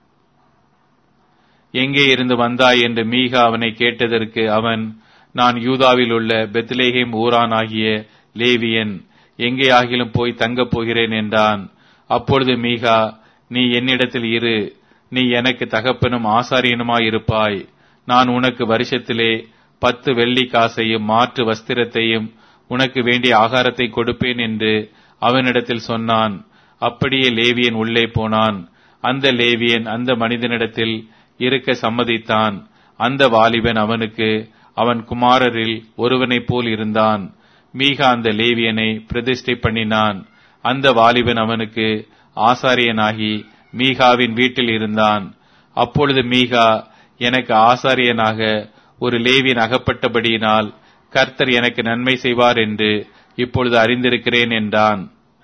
எங்கே இருந்து வந்தாய் என்று மீகா அவனை கேட்டதற்கு அவன் நான் யூதாவில் உள்ள பெத்லேஹேம் ஊரான் ஆகிய லேவியன் எங்கே ஆகிலும் போய் தங்கப் போகிறேன் என்றான் அப்பொழுது மீகா நீ என்னிடத்தில் இரு நீ எனக்கு தகப்பனும் ஆசாரியனுமாயிருப்பாய் நான் உனக்கு வருஷத்திலே பத்து வெள்ளி காசையும் மாற்று வஸ்திரத்தையும் உனக்கு வேண்டிய ஆகாரத்தை கொடுப்பேன் என்று அவனிடத்தில் சொன்னான் அப்படியே லேவியன் உள்ளே போனான் அந்த லேவியன் அந்த மனிதனிடத்தில் இருக்க சம்மதித்தான் அந்த வாலிபன் அவனுக்கு அவன் குமாரரில் ஒருவனைப் போல் இருந்தான் மீகா அந்த லேவியனை பிரதிஷ்டை பண்ணினான் அந்த வாலிபன் அவனுக்கு ஆசாரியனாகி மீகாவின் வீட்டில் இருந்தான் அப்பொழுது மீகா எனக்கு ஆசாரியனாக ஒரு லேவியன் அகப்பட்டபடியினால் கர்த்தர் எனக்கு நன்மை செய்வார் என்று இப்பொழுது அறிந்திருக்கிறேன் என்றான்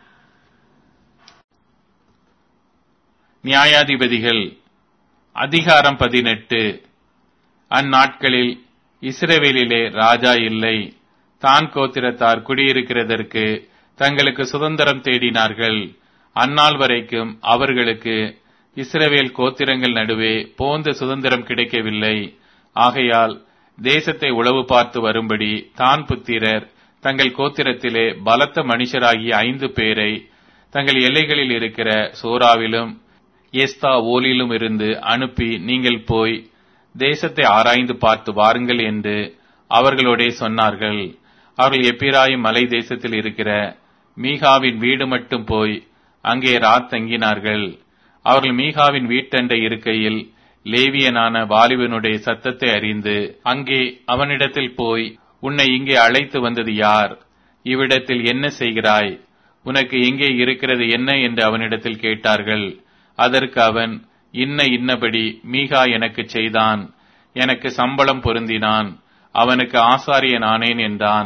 நியாயாதிபதிகள் அதிகாரம் பதினெட்டு அந்நாட்களில் இஸ்ரவேலிலே ராஜா இல்லை தான் கோத்திரத்தார் குடியிருக்கிறதற்கு தங்களுக்கு சுதந்திரம் தேடினார்கள் அந்நாள் வரைக்கும் அவர்களுக்கு இஸ்ரவேல் கோத்திரங்கள் நடுவே போந்த சுதந்திரம் கிடைக்கவில்லை ஆகையால் தேசத்தை உளவு பார்த்து வரும்படி தான் புத்திரர் தங்கள் கோத்திரத்திலே பலத்த மனுஷராகிய ஐந்து பேரை தங்கள் எல்லைகளில் இருக்கிற சோராவிலும் எஸ்தா ஓலிலும் இருந்து அனுப்பி நீங்கள் போய் தேசத்தை ஆராய்ந்து பார்த்து வாருங்கள் என்று அவர்களோடே சொன்னார்கள் அவர்கள் எப்பிராயும் மலை தேசத்தில் இருக்கிற மீகாவின் வீடு மட்டும் போய் அங்கே ராத் தங்கினார்கள் அவர்கள் மீகாவின் வீட்டண்டை இருக்கையில் லேவியனான வாலிபனுடைய சத்தத்தை அறிந்து அங்கே அவனிடத்தில் போய் உன்னை இங்கே அழைத்து வந்தது யார் இவ்விடத்தில் என்ன செய்கிறாய் உனக்கு எங்கே இருக்கிறது என்ன என்று அவனிடத்தில் கேட்டார்கள் அதற்கு அவன் இன்ன இன்னபடி மீகா எனக்கு செய்தான் எனக்கு சம்பளம் பொருந்தினான் அவனுக்கு ஆசாரியன் ஆனேன் என்றான்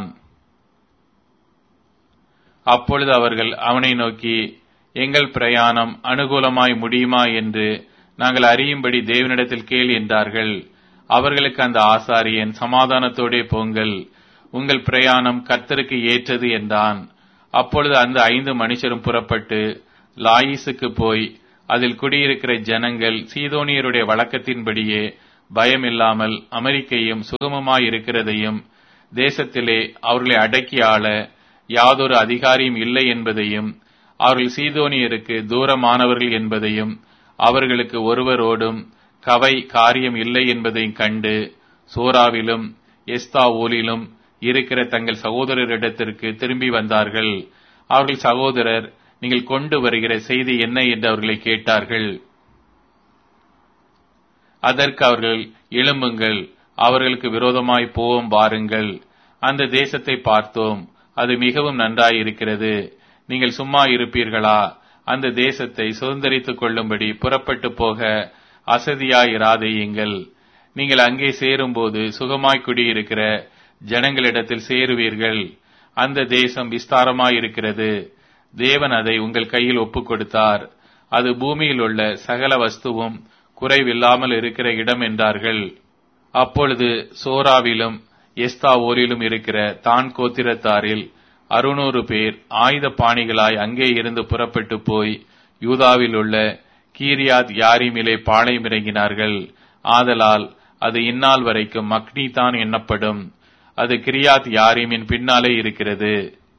அப்பொழுது அவர்கள் அவனை நோக்கி எங்கள் பிரயாணம் அனுகூலமாய் முடியுமா என்று நாங்கள் அறியும்படி தேவனிடத்தில் கேள் என்றார்கள் அவர்களுக்கு அந்த ஆசாரியன் சமாதானத்தோடே போங்கள் உங்கள் பிரயாணம் கர்த்தருக்கு ஏற்றது என்றான் அப்பொழுது அந்த ஐந்து மனுஷரும் புறப்பட்டு லாயிசுக்கு போய் அதில் குடியிருக்கிற ஜனங்கள் சீதோனியருடைய வழக்கத்தின்படியே பயமில்லாமல் அமெரிக்கையும் சுகமமாயிருக்கிறதையும் தேசத்திலே அவர்களை அடக்கி ஆள யாதொரு அதிகாரியும் இல்லை என்பதையும் அவர்கள் சீதோனியருக்கு தூரமானவர்கள் என்பதையும் அவர்களுக்கு ஒருவரோடும் கவை காரியம் இல்லை என்பதையும் கண்டு சோராவிலும் எஸ்தாவோலிலும் இருக்கிற தங்கள் சகோதரரிடத்திற்கு திரும்பி வந்தார்கள் அவர்கள் சகோதரர் நீங்கள் கொண்டு வருகிற செய்தி என்ன என்று அவர்களை கேட்டார்கள் அதற்கு அவர்கள் எழும்புங்கள் அவர்களுக்கு விரோதமாய் போவோம் வாருங்கள் அந்த தேசத்தை பார்த்தோம் அது மிகவும் நன்றாயிருக்கிறது நீங்கள் சும்மா இருப்பீர்களா அந்த தேசத்தை சுதந்திரித்துக் கொள்ளும்படி புறப்பட்டு போக அசதியாயிராதேயுங்கள் நீங்கள் அங்கே சேரும்போது சுகமாய் குடியிருக்கிற ஜனங்களிடத்தில் சேருவீர்கள் அந்த தேசம் விஸ்தாரமாயிருக்கிறது தேவன் அதை உங்கள் கையில் ஒப்புக் கொடுத்தார் அது பூமியில் உள்ள சகல வஸ்துவும் குறைவில்லாமல் இருக்கிற இடம் என்றார்கள் அப்பொழுது சோராவிலும் எஸ்தாவோரிலும் இருக்கிற தான் கோத்திரத்தாரில் அறுநூறு பேர் ஆயுத பாணிகளாய் அங்கே இருந்து புறப்பட்டு போய் யூதாவில் உள்ள கீரியாத் யாரிமிலே பாளையம் இறங்கினார்கள் ஆதலால் அது இந்நாள் வரைக்கும் மக்னி தான் எண்ணப்படும் அது கிரியாத் யாரிமின் பின்னாலே இருக்கிறது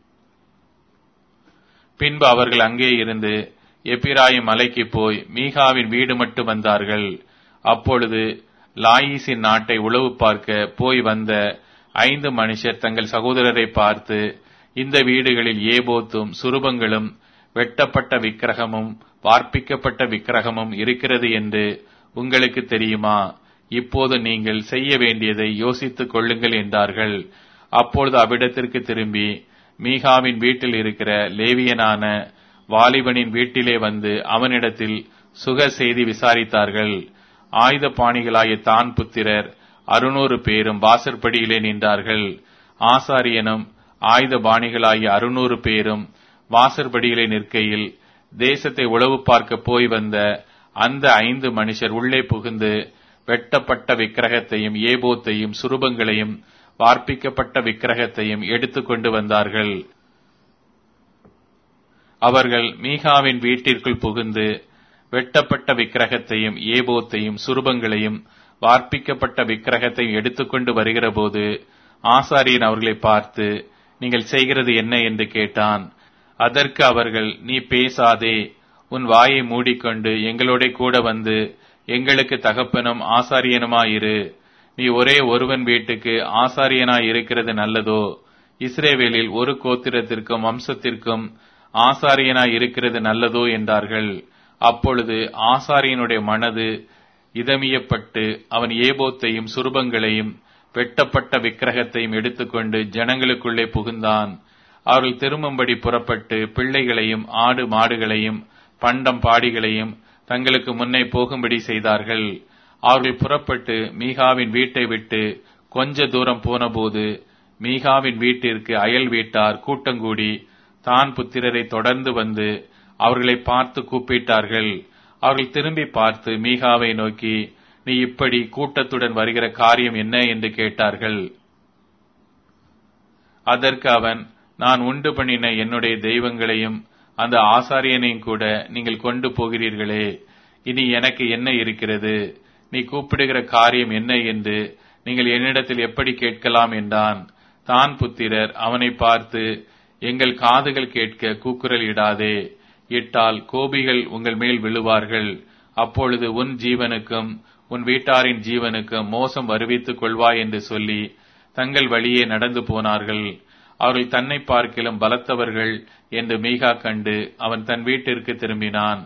பின்பு அவர்கள் அங்கே இருந்து எப்பிராயும் மலைக்கு போய் மீகாவின் வீடு மட்டும் வந்தார்கள் அப்பொழுது லாயிசின் நாட்டை உளவு பார்க்க போய் வந்த ஐந்து மனுஷர் தங்கள் சகோதரரை பார்த்து இந்த வீடுகளில் ஏபோத்தும் சுரூபங்களும் வெட்டப்பட்ட விக்கிரகமும் வார்ப்பிக்கப்பட்ட விக்கிரகமும் இருக்கிறது என்று உங்களுக்கு தெரியுமா இப்போது நீங்கள் செய்ய வேண்டியதை யோசித்துக் கொள்ளுங்கள் என்றார்கள் அப்பொழுது அவ்விடத்திற்கு திரும்பி மீகாவின் வீட்டில் இருக்கிற லேவியனான வாலிபனின் வீட்டிலே வந்து அவனிடத்தில் சுக செய்தி விசாரித்தார்கள் ஆயுத பாணிகளாய தான் புத்திரர் அறுநூறு பேரும் வாசற்படியிலே நின்றார்கள் ஆசாரியனும் ஆயுத பாணிகளாகிய அறுநூறு பேரும் வாசற்படியிலே நிற்கையில் தேசத்தை உளவு பார்க்க போய் வந்த அந்த ஐந்து மனுஷர் உள்ளே புகுந்து வெட்டப்பட்ட விக்கிரகத்தையும் ஏபோத்தையும் சுரூபங்களையும் வார்ப்பிக்கப்பட்ட விக்கிரகத்தையும் எடுத்துக்கொண்டு வந்தார்கள் அவர்கள் மீகாவின் வீட்டிற்குள் புகுந்து வெட்டப்பட்ட விக்கிரகத்தையும் ஏபோத்தையும் சுரூபங்களையும் வார்ப்பிக்கப்பட்ட விக்கிரகத்தையும் எடுத்துக்கொண்டு வருகிறபோது ஆசாரியன் அவர்களை பார்த்து நீங்கள் செய்கிறது என்ன என்று கேட்டான் அதற்கு அவர்கள் நீ பேசாதே உன் வாயை மூடிக்கொண்டு எங்களோட கூட வந்து எங்களுக்கு தகப்பனும் ஆசாரியனுமாயிரு நீ ஒரே ஒருவன் வீட்டுக்கு ஆசாரியனாய் இருக்கிறது நல்லதோ இஸ்ரேவேலில் ஒரு கோத்திரத்திற்கும் வம்சத்திற்கும் ஆசாரியனாய் இருக்கிறது நல்லதோ என்றார்கள் அப்பொழுது ஆசாரியனுடைய மனது இதமியப்பட்டு அவன் ஏபோத்தையும் சுரூபங்களையும் வெட்டப்பட்ட விக்கிரகத்தையும் எடுத்துக்கொண்டு ஜனங்களுக்குள்ளே புகுந்தான் அவர்கள் திரும்பும்படி புறப்பட்டு பிள்ளைகளையும் ஆடு மாடுகளையும் பண்டம் பாடிகளையும் தங்களுக்கு முன்னே போகும்படி செய்தார்கள் அவர்கள் புறப்பட்டு மீகாவின் வீட்டை விட்டு கொஞ்ச தூரம் போனபோது மீகாவின் வீட்டிற்கு அயல் வீட்டார் கூட்டங்கூடி தான் புத்திரரை தொடர்ந்து வந்து அவர்களை பார்த்து கூப்பிட்டார்கள் அவர்கள் திரும்பி பார்த்து மீகாவை நோக்கி நீ இப்படி கூட்டத்துடன் வருகிற காரியம் என்ன என்று கேட்டார்கள் அதற்கு அவன் நான் உண்டு பண்ணின என்னுடைய தெய்வங்களையும் அந்த ஆசாரியனையும் கூட நீங்கள் கொண்டு போகிறீர்களே இனி எனக்கு என்ன இருக்கிறது நீ கூப்பிடுகிற காரியம் என்ன என்று நீங்கள் என்னிடத்தில் எப்படி கேட்கலாம் என்றான் தான் புத்திரர் அவனை பார்த்து எங்கள் காதுகள் கேட்க கூக்குரல் இடாதே இட்டால் கோபிகள் உங்கள் மேல் விழுவார்கள் அப்பொழுது உன் ஜீவனுக்கும் உன் வீட்டாரின் ஜீவனுக்கும் மோசம் வருவித்துக் கொள்வாய் என்று சொல்லி தங்கள் வழியே நடந்து போனார்கள் அவர்கள் தன்னை பார்க்கிலும் பலத்தவர்கள் என்று மீகா கண்டு அவன் தன் வீட்டிற்கு திரும்பினான்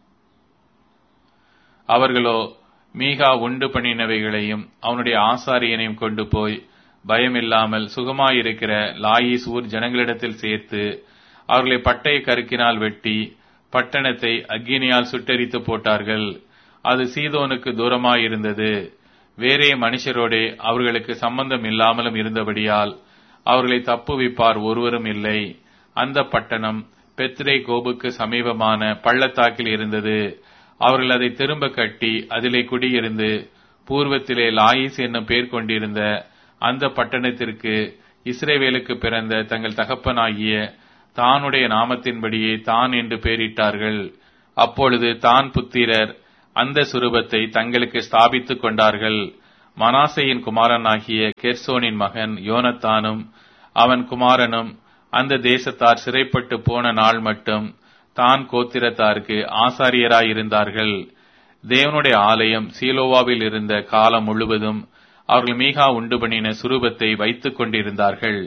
அவர்களோ மீகா உண்டு பண்ணினவைகளையும் அவனுடைய ஆசாரியனையும் கொண்டு போய் பயமில்லாமல் சுகமாயிருக்கிற லாயிஸ் ஊர் ஜனங்களிடத்தில் சேர்த்து அவர்களை பட்டய கருக்கினால் வெட்டி பட்டணத்தை அக்கினியால் சுட்டெரித்து போட்டார்கள் அது சீதோனுக்கு தூரமாயிருந்தது வேறே மனுஷரோடே அவர்களுக்கு சம்பந்தம் இல்லாமலும் இருந்தபடியால் அவர்களை தப்புவிப்பார் ஒருவரும் இல்லை அந்த பட்டணம் பெத்ரே கோபுக்கு சமீபமான பள்ளத்தாக்கில் இருந்தது அவர்கள் அதை திரும்ப கட்டி அதிலே குடியிருந்து பூர்வத்திலே லாயிஸ் என்னும் பேர் கொண்டிருந்த அந்த பட்டணத்திற்கு இஸ்ரேவேலுக்கு பிறந்த தங்கள் தகப்பனாகிய தானுடைய நாமத்தின்படியே தான் என்று பெயரிட்டார்கள் அப்பொழுது தான் புத்திரர் அந்த சுரூபத்தை தங்களுக்கு ஸ்தாபித்துக் கொண்டார்கள் மனாசையின் குமாரனாகிய கெர்சோனின் மகன் யோனத்தானும் அவன் குமாரனும் அந்த தேசத்தார் சிறைப்பட்டு போன நாள் மட்டும் தான் கோத்திரத்தாருக்கு ஆசாரியராயிருந்தார்கள் தேவனுடைய ஆலயம் சீலோவாவில் இருந்த காலம் முழுவதும் அவர்கள் மீகா உண்டு பண்ணின சுரூபத்தை வைத்துக் கொண்டிருந்தார்கள்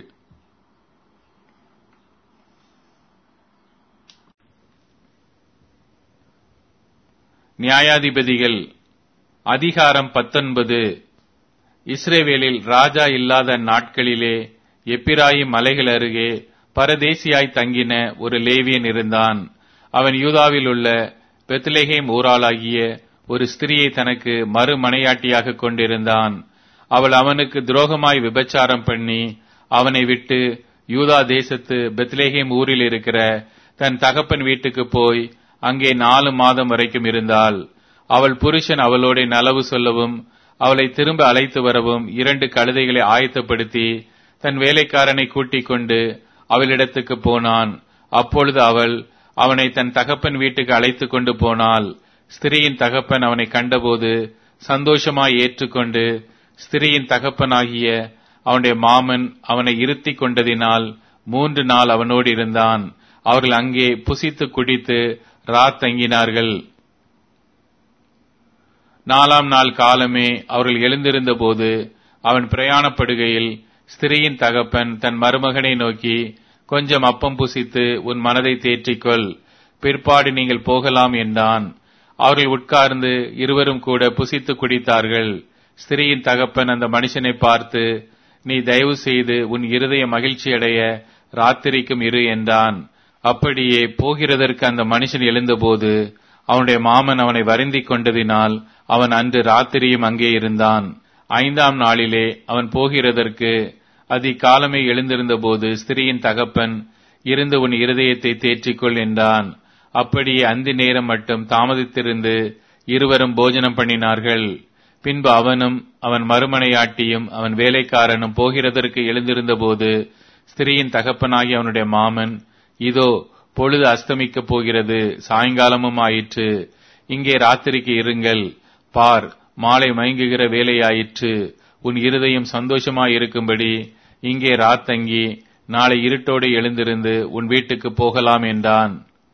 நியாயாதிபதிகள் அதிகாரம் பத்தொன்பது இஸ்ரேவேலில் ராஜா இல்லாத நாட்களிலே எப்பிராயிம் மலைகள் அருகே பரதேசியாய் தங்கின ஒரு லேவியன் இருந்தான் அவன் யூதாவில் உள்ள பெத்லேஹேம் ஊராளாகிய ஒரு ஸ்திரியை தனக்கு மறுமனையாட்டியாக கொண்டிருந்தான் அவள் அவனுக்கு துரோகமாய் விபச்சாரம் பண்ணி அவனை விட்டு யூதா தேசத்து பெத்லேஹேம் ஊரில் இருக்கிற தன் தகப்பன் வீட்டுக்கு போய் அங்கே நாலு மாதம் வரைக்கும் இருந்தாள் அவள் புருஷன் அவளோட நலவு சொல்லவும் அவளை திரும்ப அழைத்து வரவும் இரண்டு கழுதைகளை ஆயத்தப்படுத்தி தன் வேலைக்காரனை கூட்டிக் கொண்டு அவளிடத்துக்கு போனான் அப்பொழுது அவள் அவனை தன் தகப்பன் வீட்டுக்கு அழைத்து கொண்டு போனாள் ஸ்திரீயின் தகப்பன் அவனை கண்டபோது சந்தோஷமாய் ஏற்றுக்கொண்டு ஸ்திரீயின் தகப்பனாகிய அவனுடைய மாமன் அவனை இருத்தி கொண்டதினால் மூன்று நாள் அவனோடு இருந்தான் அவர்கள் அங்கே புசித்து குடித்து ராத் தங்கினார்கள் நாலாம் நாள் காலமே அவர்கள் எழுந்திருந்த போது அவன் பிரயாணப்படுகையில் ஸ்திரீயின் தகப்பன் தன் மருமகனை நோக்கி கொஞ்சம் அப்பம் புசித்து உன் மனதை தேற்றிக்கொள் பிற்பாடு நீங்கள் போகலாம் என்றான் அவர்கள் உட்கார்ந்து இருவரும் கூட புசித்து குடித்தார்கள் ஸ்திரீயின் தகப்பன் அந்த மனுஷனை பார்த்து நீ தயவு செய்து உன் இருதய மகிழ்ச்சியடைய ராத்திரிக்கும் இரு என்றான் அப்படியே போகிறதற்கு அந்த மனுஷன் எழுந்தபோது அவனுடைய மாமன் அவனை வருந்திக் கொண்டதினால் அவன் அன்று ராத்திரியும் அங்கே இருந்தான் ஐந்தாம் நாளிலே அவன் போகிறதற்கு அதிகாலமே எழுந்திருந்த போது ஸ்திரீயின் தகப்பன் இருந்து உன் இருதயத்தை தேற்றிக்கொள் என்றான் அப்படியே அந்தி நேரம் மட்டும் தாமதித்திருந்து இருவரும் போஜனம் பண்ணினார்கள் பின்பு அவனும் அவன் மறுமனையாட்டியும் அவன் வேலைக்காரனும் போகிறதற்கு எழுந்திருந்த போது ஸ்திரீயின் தகப்பனாகி அவனுடைய மாமன் இதோ பொழுது அஸ்தமிக்கப் போகிறது சாயங்காலமும் ஆயிற்று இங்கே ராத்திரிக்கு இருங்கள் பார் மாலை மயங்குகிற வேலையாயிற்று உன் இருதயம் சந்தோஷமாயிருக்கும்படி இங்கே ராத்தங்கி நாளை இருட்டோடு எழுந்திருந்து உன் வீட்டுக்கு போகலாம் என்றான்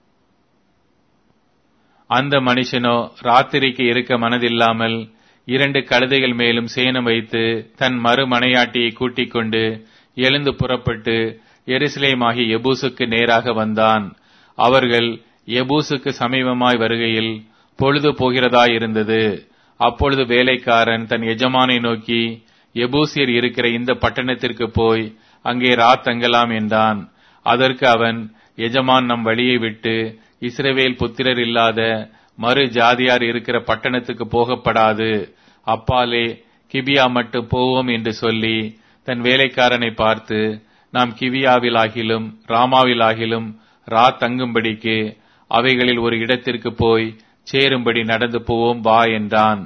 அந்த மனுஷனோ ராத்திரிக்கு இருக்க மனதில்லாமல் இரண்டு கழுதைகள் மேலும் சேனம் வைத்து தன் மறுமனையாட்டியை கூட்டிக் கொண்டு எழுந்து புறப்பட்டு எருசலேமாகி எபூசுக்கு நேராக வந்தான் அவர்கள் எபூசுக்கு சமீபமாய் வருகையில் பொழுது போகிறதாயிருந்தது அப்பொழுது வேலைக்காரன் தன் எஜமானை நோக்கி எபூசியர் இருக்கிற இந்த பட்டணத்திற்கு போய் அங்கே ராத் தங்கலாம் என்றான் அதற்கு அவன் எஜமான் நம் வழியை விட்டு இஸ்ரவேல் புத்திரர் இல்லாத மறு ஜாதியார் இருக்கிற பட்டணத்துக்கு போகப்படாது அப்பாலே கிபியா மட்டும் போவோம் என்று சொல்லி தன் வேலைக்காரனை பார்த்து நாம் கிவியாவிலாகிலும் ராமாவிலாகிலும் ரா தங்கும்படிக்கு அவைகளில் ஒரு இடத்திற்கு போய் சேரும்படி நடந்து போவோம் வா என்றான்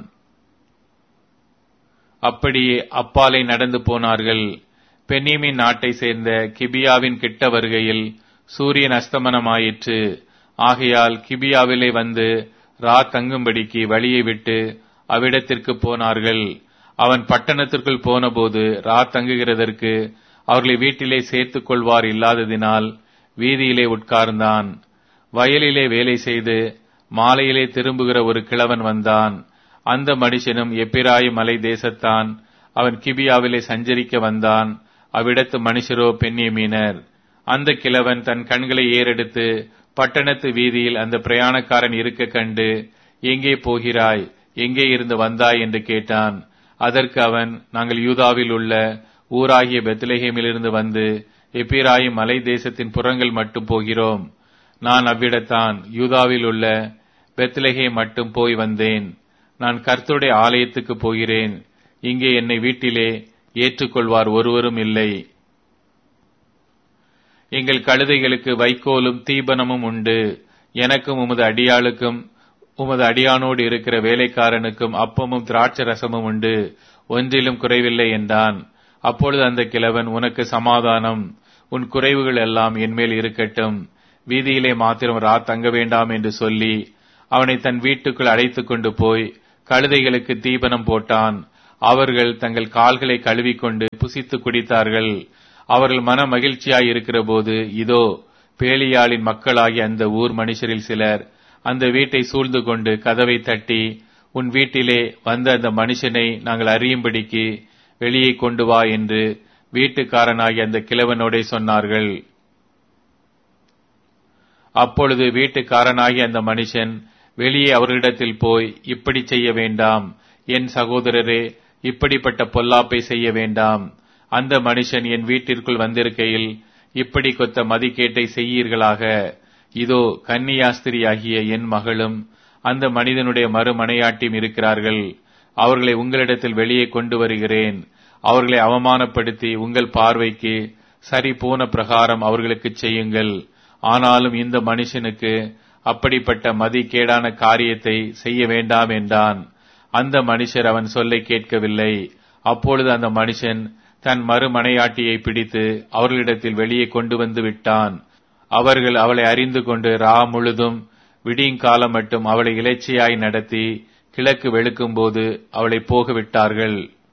அப்படியே அப்பாலை நடந்து போனார்கள் பென்னியமின் நாட்டை சேர்ந்த கிபியாவின் கிட்ட வருகையில் சூரியன் அஸ்தமனமாயிற்று ஆகையால் கிபியாவிலே வந்து ரா தங்கும்படிக்கு வழியை விட்டு அவ்விடத்திற்கு போனார்கள் அவன் பட்டணத்திற்குள் போனபோது ரா தங்குகிறதற்கு அவர்களை வீட்டிலே சேர்த்துக் கொள்வார் இல்லாததினால் வீதியிலே உட்கார்ந்தான் வயலிலே வேலை செய்து மாலையிலே திரும்புகிற ஒரு கிழவன் வந்தான் அந்த மனுஷனும் எப்பிராயி மலை தேசத்தான் அவன் கிபியாவிலே சஞ்சரிக்க வந்தான் அவ்விடத்து மனுஷரோ பெண்ணியமீனர் அந்த கிழவன் தன் கண்களை ஏறெடுத்து பட்டணத்து வீதியில் அந்த பிரயாணக்காரன் இருக்க கண்டு எங்கே போகிறாய் எங்கே இருந்து வந்தாய் என்று கேட்டான் அதற்கு அவன் நாங்கள் யூதாவில் உள்ள ஊராகிய பெத்லஹேமிலிருந்து வந்து எப்பிராயும் மலை தேசத்தின் புறங்கள் மட்டும் போகிறோம் நான் அவ்விடத்தான் யூதாவில் உள்ள பெத்லஹே மட்டும் போய் வந்தேன் நான் கர்த்தருடைய ஆலயத்துக்கு போகிறேன் இங்கே என்னை வீட்டிலே ஏற்றுக்கொள்வார் ஒருவரும் இல்லை எங்கள் கழுதைகளுக்கு வைக்கோலும் தீபனமும் உண்டு எனக்கும் உமது அடியாளுக்கும் உமது அடியானோடு இருக்கிற வேலைக்காரனுக்கும் அப்பமும் திராட்சை ரசமும் உண்டு ஒன்றிலும் குறைவில்லை என்றான் அப்பொழுது அந்த கிழவன் உனக்கு சமாதானம் உன் குறைவுகள் எல்லாம் என்மேல் இருக்கட்டும் வீதியிலே மாத்திரம் ரா தங்க வேண்டாம் என்று சொல்லி அவனை தன் வீட்டுக்குள் அழைத்துக் கொண்டு போய் கழுதைகளுக்கு தீபனம் போட்டான் அவர்கள் தங்கள் கால்களை கழுவிக்கொண்டு புசித்து குடித்தார்கள் அவர்கள் மன மகிழ்ச்சியாய் இருக்கிற போது இதோ பேலியாளின் மக்களாகிய அந்த ஊர் மனுஷரில் சிலர் அந்த வீட்டை சூழ்ந்து கொண்டு கதவை தட்டி உன் வீட்டிலே வந்த அந்த மனுஷனை நாங்கள் அறியும்படிக்கு வெளியே கொண்டு வா என்று வீட்டுக்காரனாகிய அந்த கிழவனோடே சொன்னார்கள் அப்பொழுது வீட்டுக்காரனாகிய அந்த மனுஷன் வெளியே அவர்களிடத்தில் போய் இப்படி செய்ய வேண்டாம் என் சகோதரரே இப்படிப்பட்ட பொல்லாப்பை செய்ய வேண்டாம் அந்த மனுஷன் என் வீட்டிற்குள் வந்திருக்கையில் இப்படி கொத்த மதிக்கேட்டை செய்யீர்களாக இதோ கன்னியாஸ்திரியாகிய என் மகளும் அந்த மனிதனுடைய மறுமனையாட்டியும் இருக்கிறார்கள் அவர்களை உங்களிடத்தில் வெளியே கொண்டு வருகிறேன் அவர்களை அவமானப்படுத்தி உங்கள் பார்வைக்கு சரி போன பிரகாரம் அவர்களுக்கு செய்யுங்கள் ஆனாலும் இந்த மனுஷனுக்கு அப்படிப்பட்ட மதிக்கேடான காரியத்தை செய்ய வேண்டாம் என்றான் அந்த மனுஷர் அவன் சொல்லை கேட்கவில்லை அப்பொழுது அந்த மனுஷன் தன் மறுமனையாட்டியை பிடித்து அவர்களிடத்தில் வெளியே கொண்டு வந்து விட்டான் அவர்கள் அவளை அறிந்து கொண்டு ரா முழுதும் விடியுங்காலம் மட்டும் அவளை இலைச்சியாய் நடத்தி கிழக்கு வெளுக்கும்போது அவளை போக விட்டார்கள்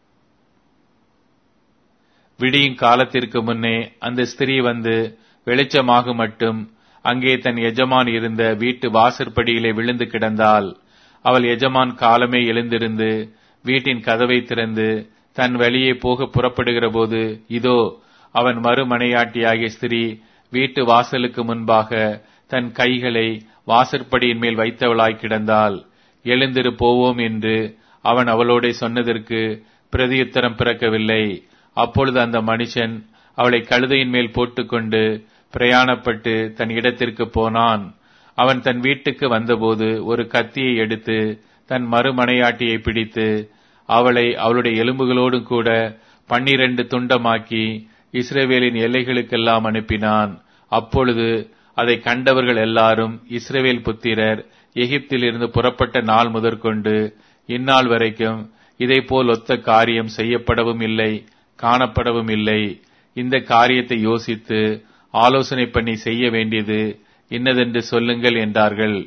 விடியும் காலத்திற்கு முன்னே அந்த ஸ்திரீ வந்து வெளிச்சமாக மட்டும் அங்கே தன் எஜமான் இருந்த வீட்டு வாசற்படியிலே விழுந்து கிடந்தாள் அவள் எஜமான் காலமே எழுந்திருந்து வீட்டின் கதவை திறந்து தன் வெளியே போக புறப்படுகிற போது இதோ அவன் மறுமனையாட்டியாகிய ஸ்திரீ வீட்டு வாசலுக்கு முன்பாக தன் கைகளை வாசற்படியின் மேல் வைத்தவளாய் கிடந்தாள் எழுந்திரு போவோம் என்று அவன் அவளோட சொன்னதற்கு பிரதியுத்தரம் பிறக்கவில்லை அப்பொழுது அந்த மனுஷன் அவளை கழுதையின் மேல் போட்டுக்கொண்டு பிரயாணப்பட்டு தன் இடத்திற்கு போனான் அவன் தன் வீட்டுக்கு வந்தபோது ஒரு கத்தியை எடுத்து தன் மறுமனையாட்டியை பிடித்து அவளை அவளுடைய எலும்புகளோடு கூட பன்னிரண்டு துண்டமாக்கி இஸ்ரேவேலின் எல்லைகளுக்கெல்லாம் அனுப்பினான் அப்பொழுது அதை கண்டவர்கள் எல்லாரும் இஸ்ரேவேல் புத்திரர் எகிப்திலிருந்து புறப்பட்ட நாள் முதற்கொண்டு இந்நாள் வரைக்கும் இதை போல் ஒத்த காரியம் செய்யப்படவும் இல்லை காணப்படவும் இல்லை இந்த காரியத்தை யோசித்து ஆலோசனை பண்ணி செய்ய வேண்டியது இன்னதென்று சொல்லுங்கள் என்றார்கள்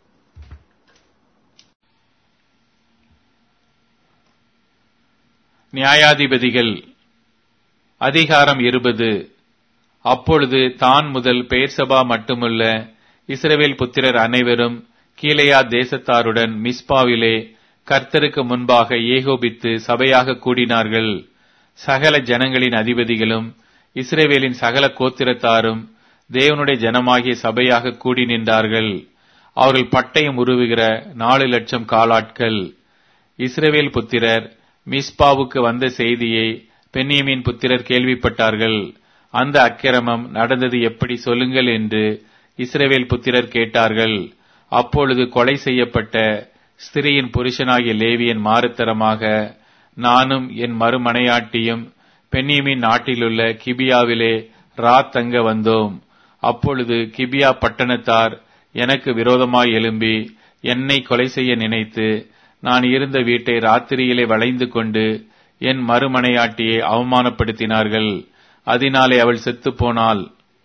நியாயாதிபதிகள் அதிகாரம் இருபது அப்பொழுது தான் முதல் பெயர்சபா மட்டுமல்ல இஸ்ரவேல் புத்திரர் அனைவரும் கீழையா தேசத்தாருடன் மிஸ்பாவிலே கர்த்தருக்கு முன்பாக ஏகோபித்து சபையாக கூடினார்கள் சகல ஜனங்களின் அதிபதிகளும் இஸ்ரேவேலின் சகல கோத்திரத்தாரும் தேவனுடைய ஜனமாகிய சபையாக கூடி நின்றார்கள் அவர்கள் பட்டயம் உருவுகிற நாலு லட்சம் காலாட்கள் இஸ்ரேவேல் புத்திரர் மிஸ்பாவுக்கு வந்த செய்தியை பென்னியமின் புத்திரர் கேள்விப்பட்டார்கள் அந்த அக்கிரமம் நடந்தது எப்படி சொல்லுங்கள் என்று இஸ்ரேவேல் புத்திரர் கேட்டார்கள் அப்பொழுது கொலை செய்யப்பட்ட ஸ்திரியின் புருஷனாகிய லேவியன் மாறுத்தரமாக நானும் என் மறுமனையாட்டியும் பென்னியமின் நாட்டிலுள்ள கிபியாவிலே ராத் தங்க வந்தோம் அப்பொழுது கிபியா பட்டணத்தார் எனக்கு விரோதமாய் எழும்பி என்னை கொலை செய்ய நினைத்து நான் இருந்த வீட்டை ராத்திரியிலே வளைந்து கொண்டு என் மறுமனையாட்டியை அவமானப்படுத்தினார்கள் அதனாலே அவள் செத்துப் போனாள்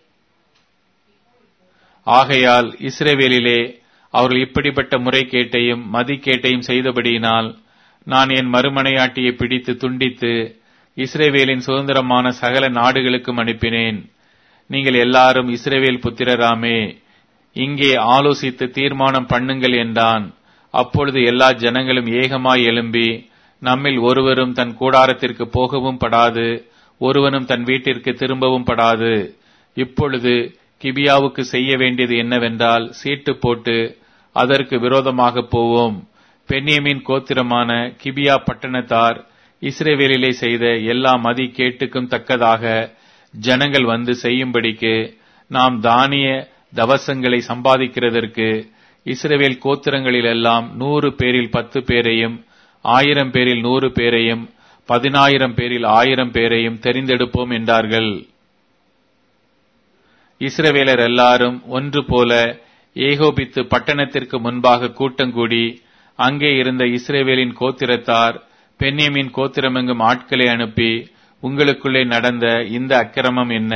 ஆகையால் இஸ்ரேவேலிலே அவர்கள் இப்படிப்பட்ட முறைகேட்டையும் மதிக்கேட்டையும் செய்தபடியினால் நான் என் மறுமனையாட்டியை பிடித்து துண்டித்து இஸ்ரேவேலின் சுதந்திரமான சகல நாடுகளுக்கும் அனுப்பினேன் நீங்கள் எல்லாரும் இஸ்ரேவேல் புத்திரராமே இங்கே ஆலோசித்து தீர்மானம் பண்ணுங்கள் என்றான் அப்பொழுது எல்லா ஜனங்களும் ஏகமாய் எழும்பி நம்மில் ஒருவரும் தன் கூடாரத்திற்கு போகவும் படாது ஒருவனும் தன் வீட்டிற்கு திரும்பவும் படாது இப்பொழுது கிபியாவுக்கு செய்ய வேண்டியது என்னவென்றால் சீட்டு போட்டு அதற்கு விரோதமாக போவோம் பென்னியமின் கோத்திரமான கிபியா பட்டணத்தார் இஸ்ரேவேலிலே செய்த எல்லா மதி கேட்டுக்கும் தக்கதாக ஜனங்கள் வந்து செய்யும்படிக்கு நாம் தானிய தவசங்களை சம்பாதிக்கிறதற்கு இஸ்ரேவேல் கோத்திரங்களிலெல்லாம் நூறு பேரில் பத்து பேரையும் ஆயிரம் பேரில் நூறு பேரையும் பதினாயிரம் பேரில் ஆயிரம் பேரையும் தெரிந்தெடுப்போம் என்றார்கள் இஸ்ரவேலர் எல்லாரும் ஒன்று போல ஏகோபித்து பட்டணத்திற்கு முன்பாக கூட்டங்கூடி அங்கே இருந்த இஸ்ரேவேலின் கோத்திரத்தார் பென்னியமின் கோத்திரமெங்கும் ஆட்களை அனுப்பி உங்களுக்குள்ளே நடந்த இந்த அக்கிரமம் என்ன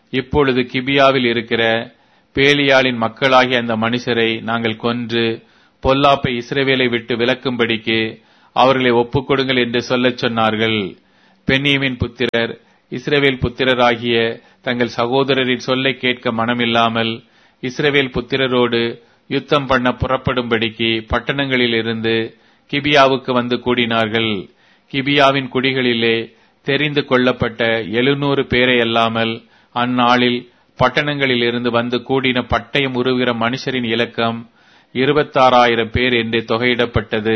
இப்பொழுது கிபியாவில் இருக்கிற பேலியாளின் மக்களாகிய அந்த மனுஷரை நாங்கள் கொன்று பொல்லாப்பை இஸ்ரவேலை விட்டு விலக்கும்படிக்கு அவர்களை ஒப்புக் கொடுங்கள் என்று சொல்லச் சொன்னார்கள் பென்னியமின் புத்திரர் இஸ்ரவேல் புத்திரராகிய தங்கள் சகோதரரின் சொல்லை கேட்க மனமில்லாமல் இஸ்ரவேல் புத்திரரோடு யுத்தம் பண்ண புறப்படும்படிக்கு பட்டணங்களில் இருந்து கிபியாவுக்கு வந்து கூடினார்கள் கிபியாவின் குடிகளிலே தெரிந்து கொள்ளப்பட்ட எழுநூறு பேரை அல்லாமல் அந்நாளில் பட்டணங்களில் இருந்து வந்து கூடின பட்டயம் உருகிற மனுஷரின் இலக்கம் இருபத்தாறாயிரம் பேர் என்று தொகையிடப்பட்டது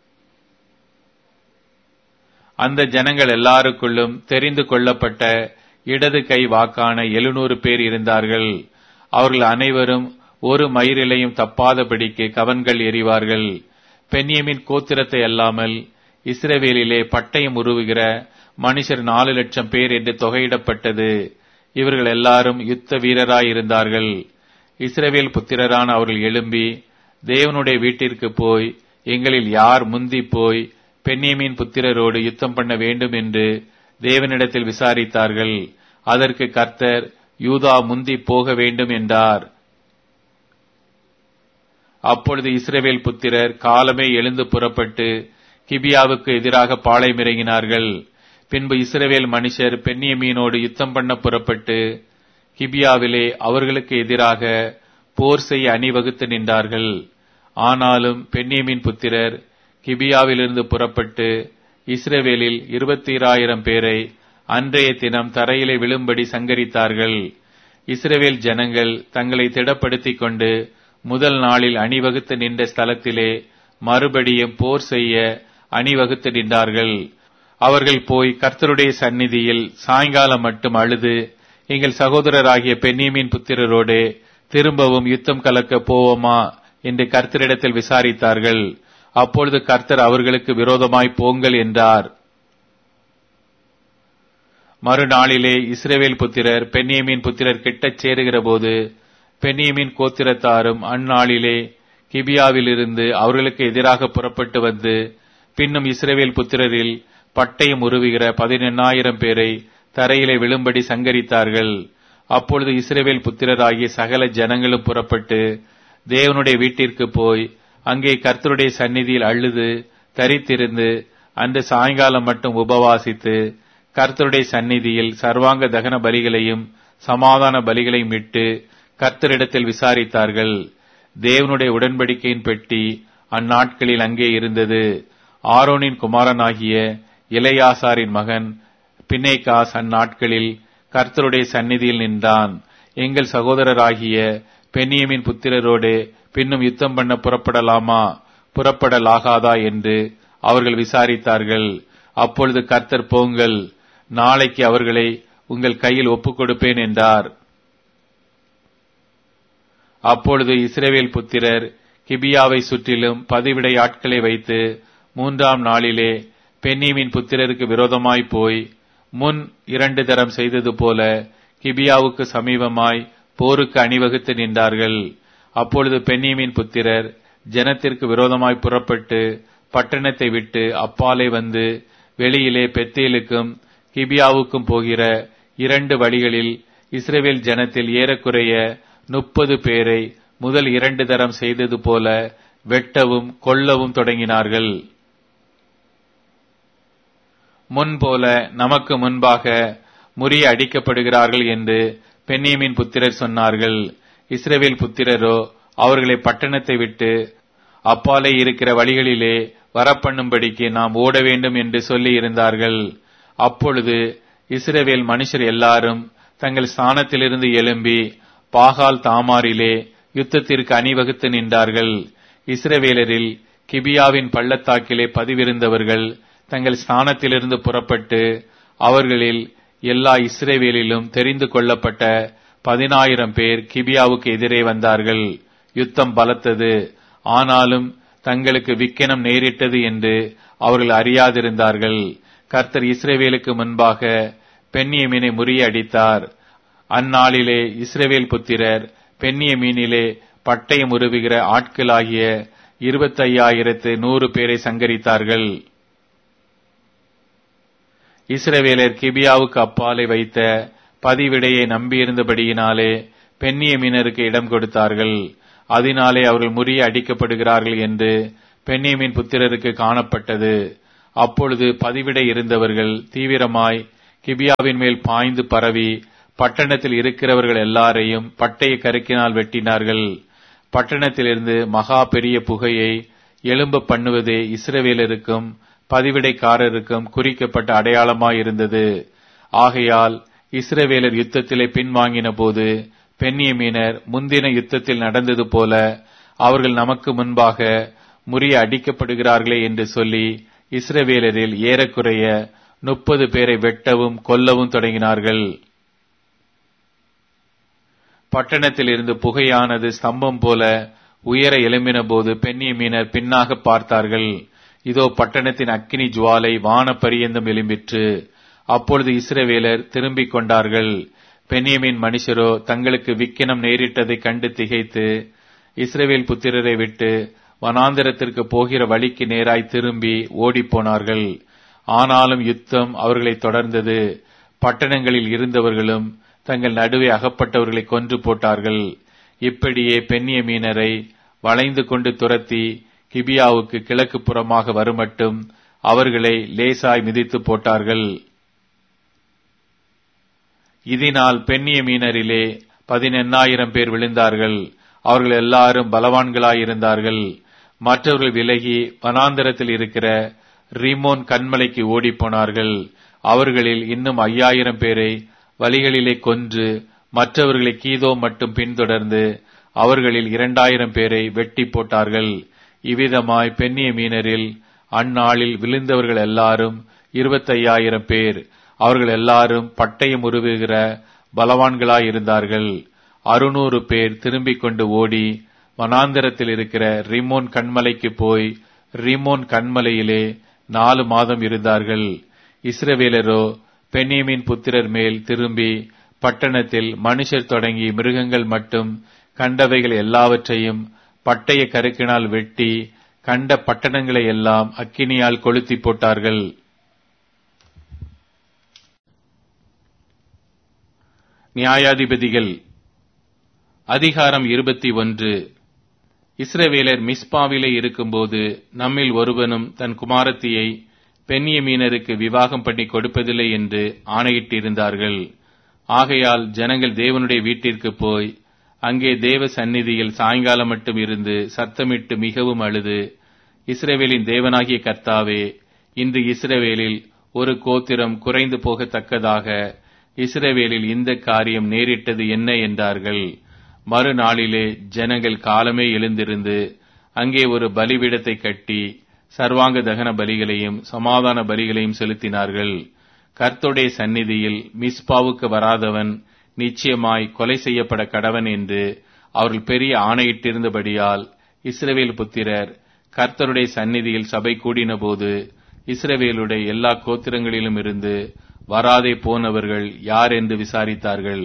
அந்த ஜனங்கள் எல்லாருக்குள்ளும் தெரிந்து கொள்ளப்பட்ட இடது கை வாக்கான எழுநூறு பேர் இருந்தார்கள் அவர்கள் அனைவரும் ஒரு மயிரிலையும் தப்பாதபடிக்கு கவன்கள் எறிவார்கள் பென்யமின் கோத்திரத்தை அல்லாமல் இஸ்ரவேலிலே பட்டயம் உருவுகிற மனுஷர் நாலு லட்சம் பேர் என்று தொகையிடப்பட்டது இவர்கள் எல்லாரும் யுத்த வீரராயிருந்தார்கள் இஸ்ரவேல் புத்திரரான அவர்கள் எழும்பி தேவனுடைய வீட்டிற்கு போய் எங்களில் யார் முந்தி போய் பென்னியமின் புத்திரரோடு யுத்தம் பண்ண வேண்டும் என்று தேவனிடத்தில் விசாரித்தார்கள் அதற்கு கர்த்தர் யூதா முந்தி போக வேண்டும் என்றார் அப்பொழுது இஸ்ரவேல் புத்திரர் காலமே எழுந்து புறப்பட்டு கிபியாவுக்கு எதிராக பாளையமிறங்கினார்கள் பின்பு இஸ்ரவேல் மனுஷர் பென்னியமீனோடு யுத்தம் பண்ண புறப்பட்டு கிபியாவிலே அவர்களுக்கு எதிராக போர் செய்ய அணிவகுத்து நின்றார்கள் ஆனாலும் பென்னியமின் புத்திரர் கிபியாவிலிருந்து புறப்பட்டு இஸ்ரவேலில் இருபத்தீராயிரம் பேரை அன்றைய தினம் தரையிலே விழும்படி சங்கரித்தார்கள் இஸ்ரவேல் ஜனங்கள் தங்களை திடப்படுத்திக் கொண்டு முதல் நாளில் அணிவகுத்து நின்ற ஸ்தலத்திலே மறுபடியும் போர் செய்ய அணிவகுத்து நின்றார்கள் அவர்கள் போய் கர்த்தருடைய சந்நிதியில் சாயங்காலம் மட்டும் அழுது எங்கள் சகோதரராகிய பென்னீமின் புத்திரரோடு திரும்பவும் யுத்தம் கலக்க போவோமா என்று கர்த்தரிடத்தில் விசாரித்தார்கள் அப்பொழுது கர்த்தர் அவர்களுக்கு விரோதமாய் போங்கள் என்றார் மறுநாளிலே இஸ்ரேவேல் புத்திரர் பென்னியமின் புத்திரர் கிட்டச் சேருகிற போது பென்னியமின் கோத்திரத்தாரும் அந்நாளிலே கிபியாவிலிருந்து அவர்களுக்கு எதிராக புறப்பட்டு வந்து பின்னும் இஸ்ரேவேல் புத்திரரில் பட்டயம் உருவுகிற பதினெண்ணாயிரம் பேரை தரையிலே விழும்படி சங்கரித்தார்கள் அப்பொழுது இஸ்ரேவேல் புத்திரராகிய சகல ஜனங்களும் புறப்பட்டு தேவனுடைய வீட்டிற்கு போய் அங்கே கர்த்தருடைய சந்நிதியில் அழுது தரித்திருந்து அன்று சாயங்காலம் மட்டும் உபவாசித்து கர்த்தருடைய சந்நிதியில் சர்வாங்க தகன பலிகளையும் சமாதான பலிகளையும் விட்டு கர்த்தரிடத்தில் விசாரித்தார்கள் தேவனுடைய உடன்படிக்கையின் பெட்டி அந்நாட்களில் அங்கே இருந்தது ஆரோனின் குமாரனாகிய இளையாசாரின் மகன் பின்னேகாஸ் அந்நாட்களில் கர்த்தருடைய சந்நிதியில் நின்றான் எங்கள் சகோதரராகிய பென்னியமின் புத்திரரோடு பின்னும் யுத்தம் பண்ண புறப்படலாமா புறப்படலாகாதா என்று அவர்கள் விசாரித்தார்கள் அப்பொழுது கர்த்தர் போங்கள் நாளைக்கு அவர்களை உங்கள் கையில் ஒப்புக் கொடுப்பேன் என்றார் அப்பொழுது இஸ்ரேவேல் புத்திரர் கிபியாவை சுற்றிலும் பதிவிடை ஆட்களை வைத்து மூன்றாம் நாளிலே பென்னீமின் புத்திரருக்கு விரோதமாய் போய் முன் இரண்டு தரம் செய்தது போல கிபியாவுக்கு சமீபமாய் போருக்கு அணிவகுத்து நின்றார்கள் அப்பொழுது பென்னீமின் புத்திரர் ஜனத்திற்கு விரோதமாய் புறப்பட்டு பட்டணத்தை விட்டு அப்பாலே வந்து வெளியிலே பெத்தேலுக்கும் கிபியாவுக்கும் போகிற இரண்டு வழிகளில் இஸ்ரேவேல் ஜனத்தில் ஏறக்குறைய முப்பது பேரை முதல் இரண்டு தரம் செய்தது போல வெட்டவும் கொல்லவும் தொடங்கினார்கள் முன்போல நமக்கு முன்பாக முறிய அடிக்கப்படுகிறார்கள் என்று பென்னீமின் புத்திரர் சொன்னார்கள் இஸ்ரேவேல் புத்திரரோ அவர்களை பட்டணத்தை விட்டு அப்பாலே இருக்கிற வழிகளிலே வரப்பண்ணும்படிக்கு நாம் ஓட வேண்டும் என்று சொல்லி இருந்தார்கள் அப்பொழுது இஸ்ரவேல் மனுஷர் எல்லாரும் தங்கள் ஸ்தானத்திலிருந்து எழும்பி பாகால் தாமாரிலே யுத்தத்திற்கு அணிவகுத்து நின்றார்கள் இஸ்ரவேலரில் கிபியாவின் பள்ளத்தாக்கிலே பதிவிருந்தவர்கள் தங்கள் ஸ்தானத்திலிருந்து புறப்பட்டு அவர்களில் எல்லா இஸ்ரேவேலிலும் தெரிந்து கொள்ளப்பட்ட பதினாயிரம் பேர் கிபியாவுக்கு எதிரே வந்தார்கள் யுத்தம் பலத்தது ஆனாலும் தங்களுக்கு விக்கனம் நேரிட்டது என்று அவர்கள் அறியாதிருந்தார்கள் கர்த்தர் இஸ்ரேவேலுக்கு முன்பாக பெண்ணியமீனை முறியடித்தார் அந்நாளிலே இஸ்ரேவேல் புத்திரர் பெண்ணிய மீனிலே பட்டயம் உருவுகிற ஆட்களாகிய இருபத்தையாயிரத்து நூறு பேரை சங்கரித்தார்கள் இஸ்ரவேலர் கிபியாவுக்கு அப்பாலே வைத்த பதிவிடையை நம்பியிருந்தபடியினாலே பெண்ணிய மீனருக்கு இடம் கொடுத்தார்கள் அதனாலே அவர்கள் முறிய அடிக்கப்படுகிறார்கள் என்று பெண்ணியமின் புத்திரருக்கு காணப்பட்டது அப்பொழுது பதிவிட இருந்தவர்கள் தீவிரமாய் கிபியாவின் மேல் பாய்ந்து பரவி பட்டணத்தில் இருக்கிறவர்கள் எல்லாரையும் பட்டய கருக்கினால் வெட்டினார்கள் பட்டணத்திலிருந்து மகா பெரிய புகையை எழும்ப பண்ணுவதே இஸ்ரவேலருக்கும் பதிவிடைக்காரருக்கும் குறிக்கப்பட்ட அடையாளமாயிருந்தது ஆகையால் இஸ்ரவேலர் யுத்தத்திலே பின்வாங்கின போது பெண்ணியமீனர் முந்தின யுத்தத்தில் நடந்தது போல அவர்கள் நமக்கு முன்பாக முறிய அடிக்கப்படுகிறார்களே என்று சொல்லி இஸ்ரவேலரில் ஏறக்குறைய முப்பது பேரை வெட்டவும் கொல்லவும் தொடங்கினார்கள் பட்டணத்தில் இருந்து புகையானது ஸ்தம்பம் போல உயர எழும்பின போது பெண்ணியமீனர் பின்னாக பார்த்தார்கள் இதோ பட்டணத்தின் அக்கினி ஜுவாலை வான பரியந்தம் எழும்பிற்று அப்பொழுது இஸ்ரவேலர் திரும்பிக் கொண்டார்கள் பெண்ணியமின் மனுஷரோ தங்களுக்கு விக்கினம் நேரிட்டதை கண்டு திகைத்து இஸ்ரவேல் புத்திரரை விட்டு வனாந்திரத்திற்கு போகிற வழிக்கு நேராய் திரும்பி ஓடிப்போனார்கள் ஆனாலும் யுத்தம் அவர்களை தொடர்ந்தது பட்டணங்களில் இருந்தவர்களும் தங்கள் நடுவே அகப்பட்டவர்களை கொன்று போட்டார்கள் இப்படியே பெண்ணிய மீனரை வளைந்து கொண்டு துரத்தி கிபியாவுக்கு கிழக்கு புறமாக வருமட்டும் அவர்களை லேசாய் மிதித்து போட்டார்கள் இதனால் பெண்ணிய மீனரிலே பதினெண்ணாயிரம் பேர் விழுந்தார்கள் அவர்கள் எல்லாரும் பலவான்களாயிருந்தார்கள் மற்றவர்கள் விலகி வனாந்தரத்தில் இருக்கிற ரீமோன் கண்மலைக்கு ஓடிப்போனார்கள் அவர்களில் இன்னும் ஐயாயிரம் பேரை வழிகளிலே கொன்று மற்றவர்களை கீதோ மட்டும் பின்தொடர்ந்து அவர்களில் இரண்டாயிரம் பேரை வெட்டி போட்டார்கள் இவ்விதமாய் பெண்ணிய மீனரில் அந்நாளில் விழுந்தவர்கள் எல்லாரும் இருபத்தையாயிரம் பேர் அவர்கள் எல்லாரும் பட்டயம் உருவுகிற பலவான்களாயிருந்தார்கள் அறுநூறு பேர் திரும்பிக் கொண்டு ஓடி வனாந்தரத்தில் இருக்கிற ரிமோன் கண்மலைக்கு போய் ரிமோன் கண்மலையிலே நாலு மாதம் இருந்தார்கள் இஸ்ரவேலரோ பெண்ணியமின் புத்திரர் மேல் திரும்பி பட்டணத்தில் மனுஷர் தொடங்கி மிருகங்கள் மட்டும் கண்டவைகள் எல்லாவற்றையும் பட்டய கருக்கினால் வெட்டி கண்ட பட்டணங்களை எல்லாம் அக்கினியால் கொளுத்தி போட்டார்கள் நியாயாதிபதிகள் அதிகாரம் இருபத்தி ஒன்று இஸ்ரவேலர் மிஸ்பாவிலே இருக்கும்போது நம்மில் ஒருவனும் தன் குமாரத்தியை பெண்ணியமீனருக்கு விவாகம் பண்ணி கொடுப்பதில்லை என்று ஆணையிட்டிருந்தார்கள் ஆகையால் ஜனங்கள் தேவனுடைய வீட்டிற்கு போய் அங்கே தேவ சந்நிதியில் சாயங்காலம் மட்டும் இருந்து சத்தமிட்டு மிகவும் அழுது இஸ்ரவேலின் தேவனாகிய கர்த்தாவே இன்று இஸ்ரவேலில் ஒரு கோத்திரம் குறைந்து போகத்தக்கதாக இஸ்ரவேலில் இந்த காரியம் நேரிட்டது என்ன என்றார்கள் மறுநாளிலே ஜனங்கள் காலமே எழுந்திருந்து அங்கே ஒரு பலிபீடத்தை கட்டி சர்வாங்க தகன பலிகளையும் சமாதான பலிகளையும் செலுத்தினார்கள் கர்த்தருடைய சந்நிதியில் மிஸ்பாவுக்கு வராதவன் நிச்சயமாய் கொலை செய்யப்பட கடவன் என்று அவர்கள் பெரிய ஆணையிட்டிருந்தபடியால் இஸ்ரவேல் புத்திரர் கர்த்தருடைய சந்நிதியில் சபை கூடினபோது இஸ்ரவேலுடைய எல்லா கோத்திரங்களிலும் இருந்து வராதே போனவர்கள் யார் என்று விசாரித்தார்கள்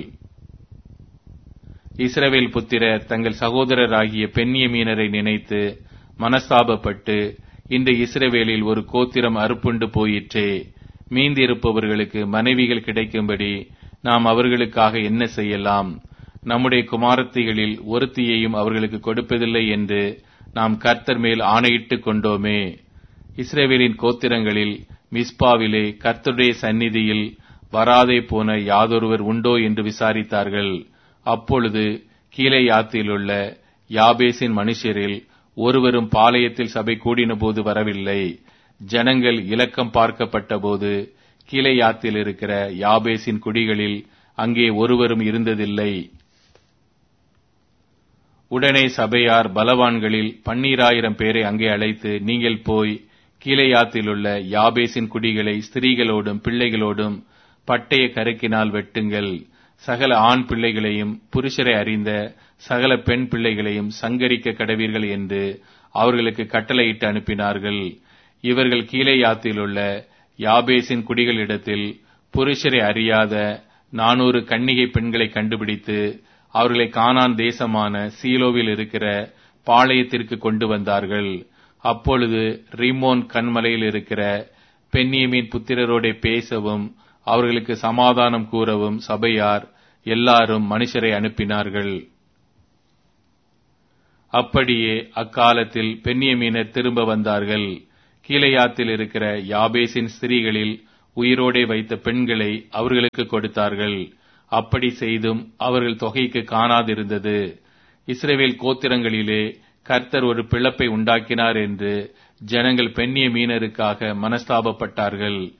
இஸ்ரவேல் புத்திரர் தங்கள் சகோதரராகிய பெண்ணிய மீனரை நினைத்து மனஸ்தாபப்பட்டு இன்று இஸ்ரவேலில் ஒரு கோத்திரம் அறுப்புண்டு போயிற்றே மீந்திருப்பவர்களுக்கு மனைவிகள் கிடைக்கும்படி நாம் அவர்களுக்காக என்ன செய்யலாம் நம்முடைய குமாரத்திகளில் ஒருத்தியையும் அவர்களுக்கு கொடுப்பதில்லை என்று நாம் கர்த்தர் மேல் ஆணையிட்டு கொண்டோமே இஸ்ரேவேலின் கோத்திரங்களில் மிஸ்பாவிலே கர்த்தருடைய சந்நிதியில் வராதே போன யாதொருவர் உண்டோ என்று விசாரித்தார்கள் அப்பொழுது கீழே யாத்திலுள்ள யாபேசின் மனுஷரில் ஒருவரும் பாளையத்தில் சபை கூடின போது வரவில்லை ஜனங்கள் இலக்கம் பார்க்கப்பட்ட போது கீழே யாத்தில் இருக்கிற யாபேசின் குடிகளில் அங்கே ஒருவரும் இருந்ததில்லை உடனே சபையார் பலவான்களில் பன்னீராயிரம் பேரை அங்கே அழைத்து நீங்கள் போய் கீழையாத்திலுள்ள யாபேசின் குடிகளை ஸ்திரீகளோடும் பிள்ளைகளோடும் பட்டய கருக்கினால் வெட்டுங்கள் சகல ஆண் பிள்ளைகளையும் புருஷரை அறிந்த சகல பெண் பிள்ளைகளையும் சங்கரிக்க கடவீர்கள் என்று அவர்களுக்கு கட்டளையிட்டு அனுப்பினார்கள் இவர்கள் கீழையாத்திலுள்ள யாபேசின் குடிகளிடத்தில் புருஷரை அறியாத நானூறு கன்னிகை பெண்களை கண்டுபிடித்து அவர்களை கானான் தேசமான சீலோவில் இருக்கிற பாளையத்திற்கு கொண்டு வந்தார்கள் அப்பொழுது ரிமோன் கண்மலையில் இருக்கிற பெண்ணியமின் புத்திரரோட பேசவும் அவர்களுக்கு சமாதானம் கூறவும் சபையார் எல்லாரும் மனுஷரை அனுப்பினார்கள் அப்படியே அக்காலத்தில் பென்னியமீனர் திரும்ப வந்தார்கள் கீழையாத்தில் இருக்கிற யாபேசின் ஸ்திரீகளில் உயிரோடே வைத்த பெண்களை அவர்களுக்கு கொடுத்தார்கள் அப்படி செய்தும் அவர்கள் தொகைக்கு காணாதிருந்தது இஸ்ரேவேல் கோத்திரங்களிலே கர்த்தர் ஒரு பிளப்பை உண்டாக்கினார் என்று ஜனங்கள் பெண்ணிய மீனருக்காக மனஸ்தாபப்பட்டார்கள்